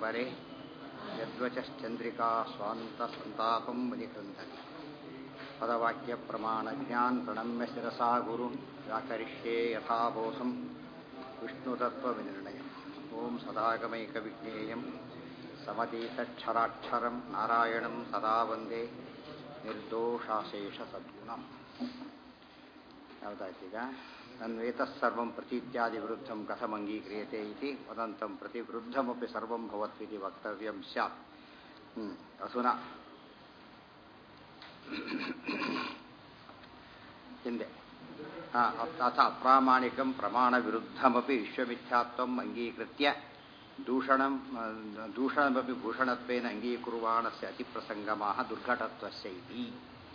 ಪರೆ ಯದ್ವಚಶ್ಚಂದ್ರಿಕಾ ಸ್ವಾಂತಸಂತಾಪಂ ಮನಿಕೃಂಧತಿ ಪದವಾಕ್ಯಪ್ರಮಾಣಜ್ಞಾನ್ ಪ್ರಣಮ್ಯ ಶಿರಸಾ ಗುರು ವ್ಯಾಕರಿಷ್ಯೇ ಯಥಾಬೋಧಂ ವಿಷ್ಣುತತ್ವವಿನಿರ್ಣಯ ಓಂ ಸದಾಗಮೈಕವಿಜ್ಞೇಯಂ ಸಮತೀತಕ್ಷರಾಕ್ಷರಂ ನಾರಾಯಣಂ ಸದಾ ವಂದೇ ನಿರ್ದೋಷಾಶೇಷ ಸದ್ಗುಣಂ ಯಾವುದಾಯ್ತೀಗ ನನ್ವೇತಸ್ಸರ್ವಂ ಪ್ರತೀತ್ಯಾದಿ ವಿರುದ್ಧಂ ಕಥಂ ಅಂಗೀಕ್ರಿಯತೆ ಇತಿ ವದಂತಂ ಪ್ರತಿ ವಿರುದ್ಧಮಪಿ ಸರ್ವಂ ಭವತ್ವಿತಿ ವಕ್ತವ್ಯಂ ಸ್ಯಾತ್ ಅಸುನ ಹಿಂದೆ ಅಥ ಅಪ್ರಾಮಾಣಿಕಂ ಪ್ರಮಾಣ ವಿರುದ್ಧಮಪಿ ವಿಶ್ವಮಿಥ್ಯಾತ್ವಂ ಅಂಗೀಕೃತ್ಯ ದೂಷಣಂ ದೂಷಣಮಪಿ ಭೂಷಣತ್ವೇನ ಅಂಗೀಕುರ್ವಾಣಸ್ಯ ಅತಿಪ್ರಸಂಗಮಾಹ ದುರ್ಘಟತ್ವಸ್ಯ ಇತಿ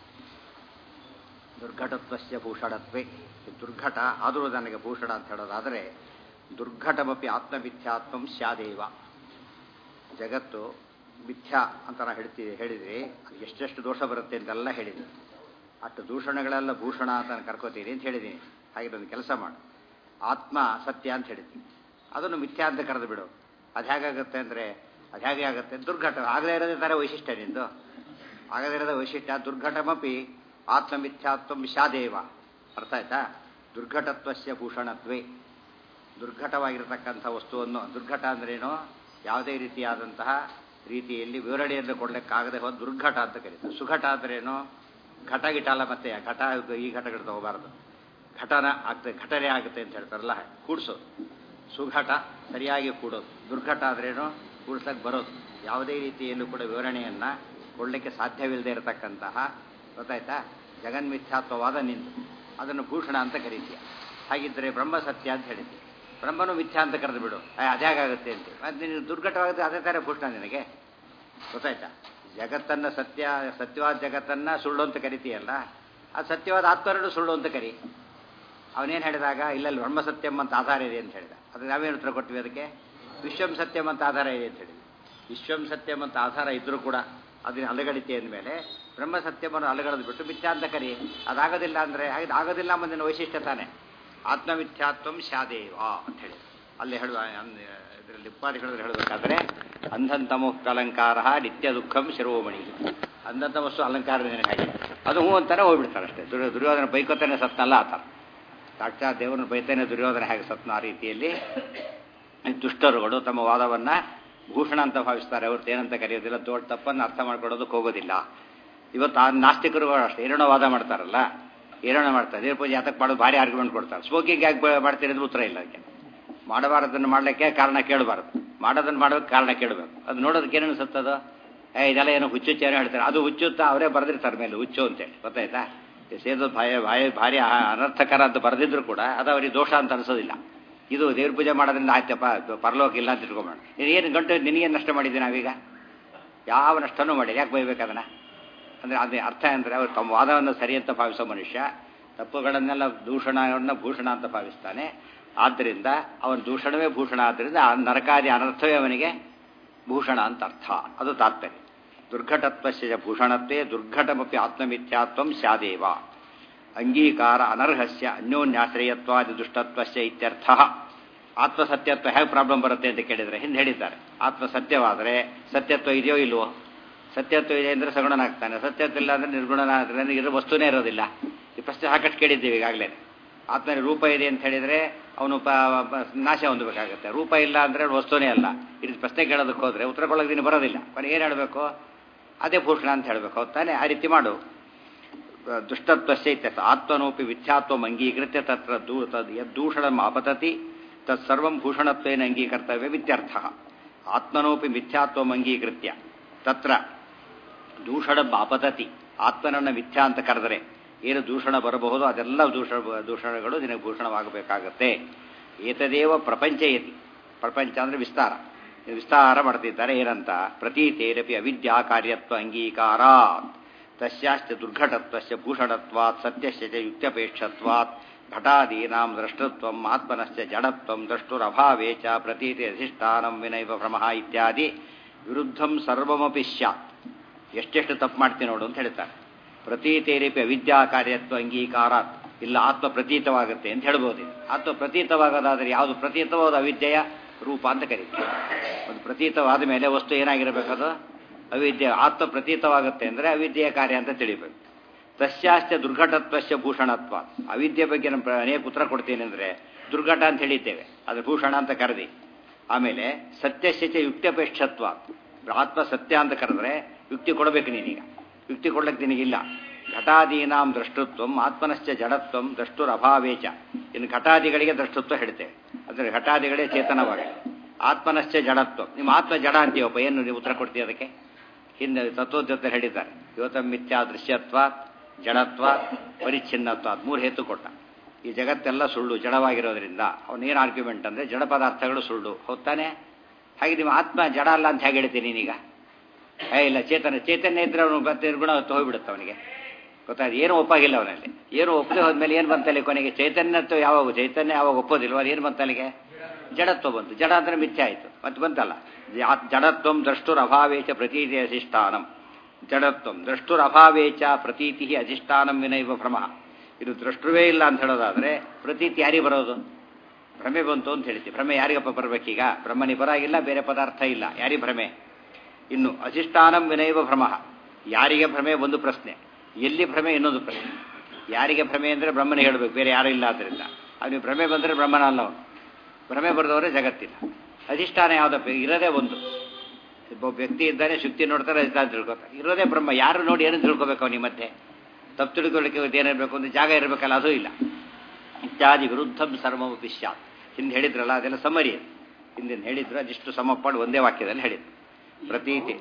ದುರ್ಘಟತ್ವಸ್ಯ ಭೂಷಣತ್ವೇ ದುರ್ಘಟ ಆದರೂ ನನಗೆ ಭೂಷಣ ಅಂತ ಹೇಳೋದಾದರೆ ದುರ್ಘಟಮಪಿ ಆತ್ಮಮಿಥ್ಯಾತ್ವಂ ಸ್ಯಾದೇವ ಜಗತ್ತು ಮಿಥ್ಯಾ ಅಂತ ನಾನು ಹೇಳ್ತೀವಿ ಹೇಳಿದ್ರಿ ಎಷ್ಟೆಷ್ಟು ದೋಷ ಬರುತ್ತೆ ಅಂತೆಲ್ಲ ಹೇಳಿದ್ವಿ ಅಷ್ಟು ದೂಷಣಗಳೆಲ್ಲ ಭೂಷಣ ಅಂತ ನಾನು ಕರ್ಕೋತೀನಿ ಅಂತ ಹೇಳಿದ್ದೀನಿ ಹಾಗೆ ಒಂದು ಕೆಲಸ ಮಾಡು ಆತ್ಮ ಸತ್ಯ ಅಂತ ಹೇಳಿದ್ದೀನಿ ಅದನ್ನು ಮಿಥ್ಯಾ ಅಂತ ಕರೆದು ಬಿಡು ಅದು ಹೇಗಾಗುತ್ತೆ ಅಂದರೆ ಅದು ಹೇಗೆ ಆಗುತ್ತೆ ದುರ್ಘಟ ಆಗದೇ ಇರೋದೇ ಥರ ವೈಶಿಷ್ಟ್ಯ ನಿಂದು ಆಗದೇ ಇರೋದ ವೈಶಿಷ್ಟ್ಯ ದುರ್ಘಟಮಪಿ ಆತ್ಮಮಿಥ್ಯಾತ್ವ ಶಾದೇವ ಅರ್ಥ ಆಯ್ತಾ ದುರ್ಘಟತ್ವಸ್ಯ ಭೂಷಣತ್ವೇ ದುರ್ಘಟವಾಗಿರತಕ್ಕಂಥ ವಸ್ತುವನ್ನು ದುರ್ಘಟ ಅಂದ್ರೇನು ಯಾವುದೇ ರೀತಿಯಾದಂತಹ ರೀತಿಯಲ್ಲಿ ವಿವರಣೆಯನ್ನು ಕೊಡಲಿಕ್ಕಾಗದೆ ಹೋದ ದುರ್ಘಟ ಅಂತ ಕರೀತಾರೆ ಸುಘಟ ಅಂದ್ರೇನು ಘಟ ಗಿಟ ಅಲ್ಲ ಮತ್ತೆ ಘಟ ಈ ಘಟಗಳು ತಗೋಬಾರ್ದು ಘಟನ ಆಗ್ತದೆ ಘಟನೆ ಆಗುತ್ತೆ ಅಂತ ಹೇಳ್ತಾರಲ್ಲ ಕೂಡಿಸೋದು ಸುಘಟ ಸರಿಯಾಗಿ ಕೂಡೋದು ದುರ್ಘಟ ಅಂದ್ರೇನು ಕೂಡ್ಸಕ್ಕೆ ಬರೋದು ಯಾವುದೇ ರೀತಿಯಲ್ಲೂ ಕೂಡ ವಿವರಣೆಯನ್ನು ಕೊಡಲಿಕ್ಕೆ ಸಾಧ್ಯವಿಲ್ಲದೆ ಇರತಕ್ಕಂತಹ ಗೊತ್ತಾಯ್ತಾ ಜಗನ್ಮಿಥ್ಯಾತ್ವವಾದ ನಿಂದು ಅದನ್ನು ಭೂಷಣ ಅಂತ ಕರೀತೀಯ ಹಾಗಿದ್ದರೆ ಬ್ರಹ್ಮ ಸತ್ಯ ಅಂತ ಹೇಳಿದ್ದೆ ಬ್ರಹ್ಮನು ಮಿಥ್ಯಾ ಅಂತ ಕರೆದು ಬಿಡು ಅದ್ಯಾಗುತ್ತೆ ಅಂತ ಮತ್ತೆ ನೀನು ದುರ್ಘಟವಾಗುತ್ತೆ ಅದೇ ಥರ ಭೂಷಣ ನಿನಗೆ ಗೊತ್ತಾಯ್ತಾ ಜಗತ್ತನ್ನು ಸತ್ಯ ಸತ್ಯವಾದ ಜಗತ್ತನ್ನು ಸುಳ್ಳು ಅಂತ ಕರಿತೀಯಲ್ಲ ಅದು ಸತ್ಯವಾದ ಆತ್ಮರನ್ನು ಸುಳ್ಳು ಅಂತ ಕರಿ ಅವನೇನು ಹೇಳಿದಾಗ ಇಲ್ಲಲ್ಲಿ ಬ್ರಹ್ಮ ಸತ್ಯಂ ಅಂತ ಆಧಾರ ಇದೆ ಅಂತ ಹೇಳಿದ ಅದು ನಾವೇನು ಉತ್ತರ ಕೊಟ್ವಿ ಅದಕ್ಕೆ ವಿಶ್ವಂ ಸತ್ಯಂ ಅಂತ ಆಧಾರ ಇದೆ ಅಂತ ಹೇಳಿದ್ವಿ ವಿಶ್ವಂ ಸತ್ಯಂ ಅಂತ ಆಧಾರ ಇದ್ರೂ ಕೂಡ ಅದನ್ನ ಅಲಗಡಿತೆ ಅಂದಮೇಲೆ ಬ್ರಹ್ಮ ಸತ್ಯವನ್ನು ಅಲಗಡದು ಬಿಟ್ಟು ಮಿಥ್ಯಾ ಅಂತ ಕರಿ ಅದಾಗೋದಿಲ್ಲ ಅಂದರೆ ಹಾಗೆ ಆಗೋದಿಲ್ಲ ಮುಂದಿನ ವೈಶಿಷ್ಟ್ಯ ತಾನೆ ಆತ್ಮಮಿಥ್ಯಾತ್ವಂ ಶಾದೇವ ಅಂತ ಹೇಳಿ ಅಲ್ಲಿ ಹೇಳುವ ಇದರಲ್ಲಿ ಉಪಾಧಿಗಳಲ್ಲಿ ಹೇಳಬೇಕಾದ್ರೆ ಅಂಧಂತಮುಕ್ತ ಅಲಂಕಾರ ನಿತ್ಯ ದುಃಖಂ ಶಿರೋಮಣಿ ಅಂಧಂತಮಸ್ಸು ಅಲಂಕಾರ ಹಾಗೆ ಅದು ಹೂ ಅಂತಾನೆ ಹೋಗ್ಬಿಡ್ತಾರೆ ಅಷ್ಟೇ ದುರ್ಯ ದುರ್ಯೋಧನ ಬೈಕೋತಾನೆ ಸತ್ನಲ್ಲ ಆತ ಸಾಕ್ಷಾತ್ ದೇವರನ್ನು ಬೈತಾನೆ ದುರ್ಯೋಧನ ಹೇಗೆ ಸತ್ನ ಆ ರೀತಿಯಲ್ಲಿ ದುಷ್ಟರುಗಳು ತಮ್ಮ ವಾದವನ್ನು ಭೂಷಣ ಅಂತ ಭಾವಿಸ್ತಾರೆ ಅವ್ರದ್ದು ಏನಂತ ಕರೆಯೋದಿಲ್ಲ ದೊಡ್ಡ ತಪ್ಪನ್ನು ಅರ್ಥ ಮಾಡ್ಕೊಳ್ಳೋದಕ್ಕೆ ಹೋಗೋದಿಲ್ಲ ಇವತ್ತು ಆ ನಾಸ್ತಿಕರುಗಳು ಅಷ್ಟೇ ಏನೇನೋ ವಾದ ಮಾಡ್ತಾರಲ್ಲ ಏನೇನೋ ಮಾಡ್ತಾರೆ ದೇವ್ರ ಪೂಜೆ ಯಾತಕ್ಕೆ ಮಾಡೋದು ಭಾರಿ ಆರ್ಗ್ಯುಮೆಂಟ್ ಕೊಡ್ತಾರೆ ಸ್ಮೋಕಿಂಗ್ ಯಾಕೆ ಮಾಡ್ತೀರಿ ಉತ್ತರ ಇಲ್ಲ ಅದಕ್ಕೆ ಮಾಡಬಾರದನ್ನು ಮಾಡಲಿಕ್ಕೆ ಕಾರಣ ಕೇಳಬಾರ್ದು ಮಾಡೋದನ್ನು ಮಾಡೋಕ್ಕೆ ಕಾರಣ ಕೇಳಬೇಕು ಅದು ನೋಡೋದಕ್ಕೆ ಏನೇನು ಸತ್ತದು ಏ ಇದೆಲ್ಲ ಏನೋ ಹುಚ್ಚುಚ್ಚು ಏನೋ ಹೇಳ್ತಾರೆ ಅದು ಹುಚ್ಚುತ್ತಾ ಅವರೇ ಬರೆದಿರ್ತಾರೆ ಮೇಲೆ ಹುಚ್ಚು ಅಂತೇಳಿ ಗೊತ್ತಾಯ್ತಾ ಸೇದೋದು ಭಯ ಭಯ ಭಾರಿ ಅನರ್ಥಕರ ಅಂತ ಬರೆದಿದ್ರು ಕೂಡ ಅದು ಅವರಿಗೆ ದೋಷ ಅಂತ ಅನಿಸೋದಿಲ್ಲ ಇದು ದೇವ್ರ ಪೂಜೆ ಮಾಡೋದ್ರಿಂದ ಆಯ್ತಪ್ಪ ಪರಲೋಕ ಇಲ್ಲ ಅಂತ ಇಟ್ಕೊಂಬೇಡ ನೀನು ಏನು ಗಂಟು ನಿನಗೇನು ನಷ್ಟ ಮಾಡಿದ್ದೀನಿ ನಾವೀಗ ಯಾವ ನಷ್ಟನೂ ಮಾಡಿ ಯಾಕೆ ಬೈಬೇಕು ಅದನ್ನು ಅಂದರೆ ಅದೇ ಅರ್ಥ ಅಂದರೆ ಅವರು ತಮ್ಮ ವಾದವನ್ನು ಸರಿ ಅಂತ ಭಾವಿಸೋ ಮನುಷ್ಯ ತಪ್ಪುಗಳನ್ನೆಲ್ಲ ದೂಷಣವನ್ನು ಭೂಷಣ ಅಂತ ಭಾವಿಸ್ತಾನೆ ಆದ್ದರಿಂದ ಅವನ ದೂಷಣವೇ ಭೂಷಣ ಆದ್ದರಿಂದ ಆ ನರಕಾದಿ ಅನರ್ಥವೇ ಅವನಿಗೆ ಭೂಷಣ ಅಂತ ಅರ್ಥ ಅದು ತಾತ್ಪರ್ಯ ದುರ್ಘಟತ್ವಸ್ಯ ಭೂಷಣತ್ವೇ ದುರ್ಘಟಮಪಿ ಆತ್ಮಮಿಥ್ಯಾತ್ವಂ ಸ್ಯಾದೇವ ಅಂಗೀಕಾರ ಅನರ್ಹಸ್ಯ ಅನ್ಯೋನ್ಯಾಶ್ರಯತ್ವಾದಿ ದುಷ್ಟತ್ವಸ್ಯ ಇತ್ಯರ್ಥ ಆತ್ಮಸತ್ಯತ್ವ ಹೇಗೆ ಪ್ರಾಬ್ಲಮ್ ಬರುತ್ತೆ ಅಂತ ಕೇಳಿದರೆ ಹಿಂದೆ ಹೇಳಿದ್ದಾರೆ ಆತ್ಮ ಸತ್ಯವಾದರೆ ಸತ್ಯತ್ವ ಇದೆಯೋ ಇಲ್ವೋ ಸತ್ಯತ್ವ ಇದೆ ಅಂದರೆ ಸಗುಣನಾಗ್ತಾನೆ ಸತ್ಯತ್ವ ಇಲ್ಲ ಅಂದರೆ ನಿರ್ಗುಣನಾಗ್ತಾನೆ ಇರೋ ವಸ್ತುನೇ ಇರೋದಿಲ್ಲ ಈ ಪ್ರಶ್ನೆ ಸಾಕಷ್ಟು ಕೇಳಿದ್ದೀವಿ ಈಗಾಗಲೇ ಆತ್ಮ ರೂಪ ಇದೆ ಅಂತ ಹೇಳಿದರೆ ಅವನು ಪ ನಾಶ ಹೊಂದಬೇಕಾಗುತ್ತೆ ರೂಪ ಇಲ್ಲ ಅಂದರೆ ವಸ್ತುನೇ ಅಲ್ಲ ಇದು ಪ್ರಶ್ನೆ ಕೇಳೋದಕ್ಕೆ ಹೋದರೆ ಉತ್ತರ ಕೊಡೋಕೆ ನೀನು ಬರೋದಿಲ್ಲ ಬರೀ ಏನು ಹೇಳಬೇಕು ಅದೇ ಭೂಷಣ ಅಂತ ಹೇಳಬೇಕು ಹೌದು ತಾನೆ ಆ ರೀತಿ ಮಾಡು ದುಷ್ಟತ್ವಸ್ಯ ಇತ್ಯರ್ಥ ಆತ್ಮನೋಪಿ ಮಿಥ್ಯಾತ್ವಂ ಅಂಗೀಕೃತ್ಯ ತತ್ರ ದೂ ತದ್ ಯದ್ದೂಷಣಂ ಆಪತತಿ ತತ್ಸರ್ವಂ ಭೂಷಣತ್ವೇನ ಅಂಗೀಕರ್ತವ್ಯ ಇತ್ಯರ್ಥ ಆತ್ಮನೋಪಿ ಮಿಥ್ಯಾತ್ವಂ ಅಂಗೀಕೃತ್ಯ ತತ್ರ ದೂಷಣಂ ಆಪತತಿ ಆತ್ಮನನ್ನು ಮಿಥ್ಯಾ ಅಂತ ಕರೆದರೆ ಏನು ದೂಷಣ ಬರಬಹುದು ಅದೆಲ್ಲ ದೂಷಣ ದೂಷಣಗಳು ನಿನಗೆ ಭೂಷಣವಾಗಬೇಕಾಗತ್ತೆ ಏತದೇವ ಪ್ರಪಂಚ ಯತಿ ಪ್ರಪಂಚ ಅಂದರೆ ವಿಸ್ತಾರ ವಿಸ್ತಾರ ಮಾಡ್ತಿದ್ದಾರೆ ಏನಂತ ಪ್ರತೀತೇರಪಿ ಅವಿದ್ಯಾ ಕಾರ್ಯತ್ವ ಅಂಗೀಕಾರಾತ್ ತಸ್ಯಾಶ್ಚ ದುರ್ಘಟತ್ವಸ್ಯ ಭೂಷಣತ್ವಾತ್ ಸತ್ಯಸ್ಯ ಚ ಯುಕ್ತ್ಯಪೇಕ್ಷತ್ವಾತ್ ಘಟಾದೀನಾಂ ದ್ರಷ್ಟೃತ್ವಂ ಆತ್ಮನಶ್ಚ ಜಡತ್ವಂ ದ್ರಷ್ಟುರಭಾವೇ ಚ ಪ್ರತೀತಿ ಅಧಿಷ್ಠಾನಂ ವಿನೈವ ಭ್ರಮಃ ಇತ್ಯಾದಿ ವಿರುದ್ಧಂ ಸರ್ವಮಪಿ ಸ್ಯಾತ್ ಎಷ್ಟೆಷ್ಟು ತಪ್ಪು ಮಾಡ್ತೀನಿ ನೋಡು ಅಂತ ಹೇಳ್ತಾರೆ ಪ್ರತೀತೇರಿಪಿ ಅವಿದ್ಯಾ ಕಾರ್ಯತ್ವ ಅಂಗೀಕಾರಾತ್ ಇಲ್ಲ ಆತ್ಮ ಪ್ರತೀತವಾಗುತ್ತೆ ಅಂತ ಹೇಳ್ಬೋದು ಆತ್ಮ ಪ್ರತೀತವಾಗೋದಾದರೆ ಯಾವುದು ಪ್ರತೀತವಾದ ಅವಿದ್ಯೆಯ ರೂಪ ಅಂತ ಕರೀತೀವಿ ಒಂದು ಪ್ರತೀತವಾದ ಮೇಲೆ ವಸ್ತು ಏನಾಗಿರಬೇಕದು ಅವಿದ್ಯೆ ಆತ್ಮ ಪ್ರತೀತವಾಗುತ್ತೆ ಅಂದರೆ ಅವಿದ್ಯೆಯ ಕಾರ್ಯ ಅಂತ ತಿಳಿಬೇಕು ತಸ್ಯಾಶ್ಚ ದುರ್ಘಟತ್ವಶ್ಚ ಭೂಷಣತ್ವ ಅವಿದ್ಯೆ ಬಗ್ಗೆ ನಾನು ಪ್ರ- ಅನೇಕ ಉತ್ತರ ಕೊಡ್ತೀನಿ ಅಂದರೆ ದುರ್ಘಟ ಅಂತ ಹೇಳಿದ್ದೇವೆ ಅದು ಭೂಷಣ ಅಂತ ಕರೆದಿ ಆಮೇಲೆ ಸತ್ಯಶ್ಚ ಯುಕ್ತಪೇಕ್ಷತ್ವ ಆತ್ಮ ಸತ್ಯ ಅಂತ ಕರೆದ್ರೆ ಯುಕ್ತಿ ಕೊಡಬೇಕು ನೀನೀಗ ಯುಕ್ತಿ ಕೊಡ್ಲಿಕ್ಕೆ ನಿನಗಿಲ್ಲ ಘಟಾದೀನಾಂ ದ್ರಷ್ಟುತ್ವಂ ಆತ್ಮನಶ್ಚ ಜಡತ್ವಂ ದ್ರಷ್ಟುರ ಅಭಾವೇಚ ಇನ್ನು ಘಟಾದಿಗಳಿಗೆ ದ್ರಷ್ಟುತ್ವ ಹೇಳ್ತೇವೆ ಅಂದರೆ ಘಟಾದಿಗಳೇ ಚೇತನವಾಗಿ ಆತ್ಮನಶ್ಚ ಜಡತ್ವ ನಿಮ್ಮ ಆತ್ಮ ಜಡ ಅಂತೀವಪ್ಪ ಏನು ನೀವು ಉತ್ತರ ಕೊಡ್ತೀವಿ ಅದಕ್ಕೆ ಹಿಂದೆ ತತ್ವೋದ್ಯತ ಹೇಳಿದ್ದಾರೆ ಇವತ್ತ ಮಿಥ್ಯಾ ದೃಶ್ಯತ್ವ ಜಡತ್ವ ಪರಿಚ್ಛಿನ್ನತ್ವ ಮೂರು ಹೇತು ಕೊಟ್ಟ ಈ ಜಗತ್ತೆಲ್ಲ ಸುಳ್ಳು ಜಡವಾಗಿರೋದ್ರಿಂದ ಅವನೇನು ಆರ್ಗ್ಯುಮೆಂಟ್ ಅಂದರೆ ಜಡ ಪದಾರ್ಥಗಳು ಸುಳ್ಳು ಹೊತ್ತಾನೆ ಹಾಗೆ ನಿಮ್ಮ ಆತ್ಮ ಜಡ ಅಲ್ಲ ಅಂತ ಹೇಗೆ ಹೇಳ್ತೀನಿ ನೀನೀಗ ಏ ಇಲ್ಲ ಚೇತನ ಚೈತನ್ಯ ಇದ್ರೆ ಅವನು ಮತ್ತೆ ನಿರ್ಗುಣ ಹೊತ್ತು ಹೋಗ್ಬಿಡುತ್ತೆ ಅವನಿಗೆ ಗೊತ್ತಾಯ್ತು ಏನು ಒಪ್ಪಾಗಿಲ್ಲ ಅವನಲ್ಲಿ ಏನು ಒಪ್ಪದೆ ಹೋದ್ಮೇಲೆ ಏನು ಬಂತಲ್ಲಿ ಕೊನೆಗೆ ಚೈತನ್ಯತ್ವ ಯಾವಾಗ ಚೈತನ್ಯ ಯಾವಾಗ ಒಪ್ಪೋದಿಲ್ವ ಅದು ಏನು ಬಂತಲ್ಲಿಗೆ ಜಡತ್ವ ಬಂತು ಜಡ ಅಂದ್ರೆ ಮಿಥ್ಯೆ ಆಯಿತು ಮತ್ತೆ ಬಂತಲ್ಲ ಜ- ಜಡತ್ವಂ ದ್ರಷ್ಟುರ ಅಭಾವೇಚ ಪ್ರತೀತಿ ಅಧಿಷ್ಠಾನಂ ಜಡತ್ವಂ ದ್ರಷ್ಟುರ ಅಭಾವೇಚ ಪ್ರತೀತಿ ಅಧಿಷ್ಠಾನಂ ವಿನೈವ ಭ್ರಮ ಇದು ದ್ರಷ್ಟುವೇ ಇಲ್ಲ ಅಂತ ಹೇಳೋದಾದ್ರೆ ಪ್ರತೀತಿ ಯಾರಿಗೆ ಬರೋದು ಭ್ರಮೆ ಬಂತು ಅಂತ ಹೇಳ್ತೀವಿ ಭ್ರಮೆ ಯಾರಿಗಪ್ಪ ಬರ್ಬೇಕೀಗ ಬ್ರಹ್ಮನಿ ಬರಾಗಿಲ್ಲ ಬೇರೆ ಪದಾರ್ಥ ಇಲ್ಲ ಯಾರಿಗೆ ಭ್ರಮೆ ಇನ್ನು ಅಧಿಷ್ಠಾನಂ ವಿನೈವ ಭ್ರಮ ಯಾರಿಗೆ ಭ್ರಮೆ ಒಂದು ಪ್ರಶ್ನೆ ಎಲ್ಲಿ ಭ್ರಮೆ ಇನ್ನೊಂದು ಪ್ರಶ್ನೆ ಯಾರಿಗೆ ಭ್ರಮೆ ಅಂದರೆ ಬ್ರಹ್ಮನೇ ಹೇಳಬೇಕು ಬೇರೆ ಯಾರೂ ಇಲ್ಲ ಆದ್ದರಿಂದ ಅವನಿಗೆ ಭ್ರಮೆ ಬಂದರೆ ಬ್ರಹ್ಮನ ಅಲ್ಲ ಅವನು ಭ್ರಮೆ ಬರೆದವರೇ ಜಗತ್ತಿಲ್ಲ ಅಧಿಷ್ಠಾನ ಯಾವುದಪ್ಪ ಇರೋದೇ ಒಂದು ಒಬ್ಬ ವ್ಯಕ್ತಿ ಇದ್ದಾನೆ ಶುಕ್ತಿ ನೋಡ್ತಾರೆ ಅಧಿಷ್ಠಾನ ತಿಳ್ಕೊತಾರೆ ಇರೋದೇ ಬ್ರಹ್ಮ ಯಾರು ನೋಡಿ ಏನು ತಿಳ್ಕೊಬೇಕು ಅವನಿಗೆ ಮತ್ತೆ ತಪ್ಪು ತಿಳ್ಕೊಳ್ಳಿಕ್ಕೆ ಏನಿರಬೇಕು ಒಂದು ಜಾಗ ಇರಬೇಕಲ್ಲ ಅದೂ ಇಲ್ಲ ಇತ್ಯಾದಿ ವಿರುದ್ಧಂ ಸರ್ವಮಪಿ ಸ್ಯಾತ್ ಹಿಂದೆ ಹೇಳಿದ್ರಲ್ಲ ಅದೆಲ್ಲ ಸಮರಿ ಅದು. ಹಿಂದಿನ ಹೇಳಿದ್ರು ಅದಿಷ್ಟು ಸಮಪಾಡು ಒಂದೇ ವಾಕ್ಯದಲ್ಲಿ ಹೇಳಿದ್ರು ಪ್ರತೀತಿ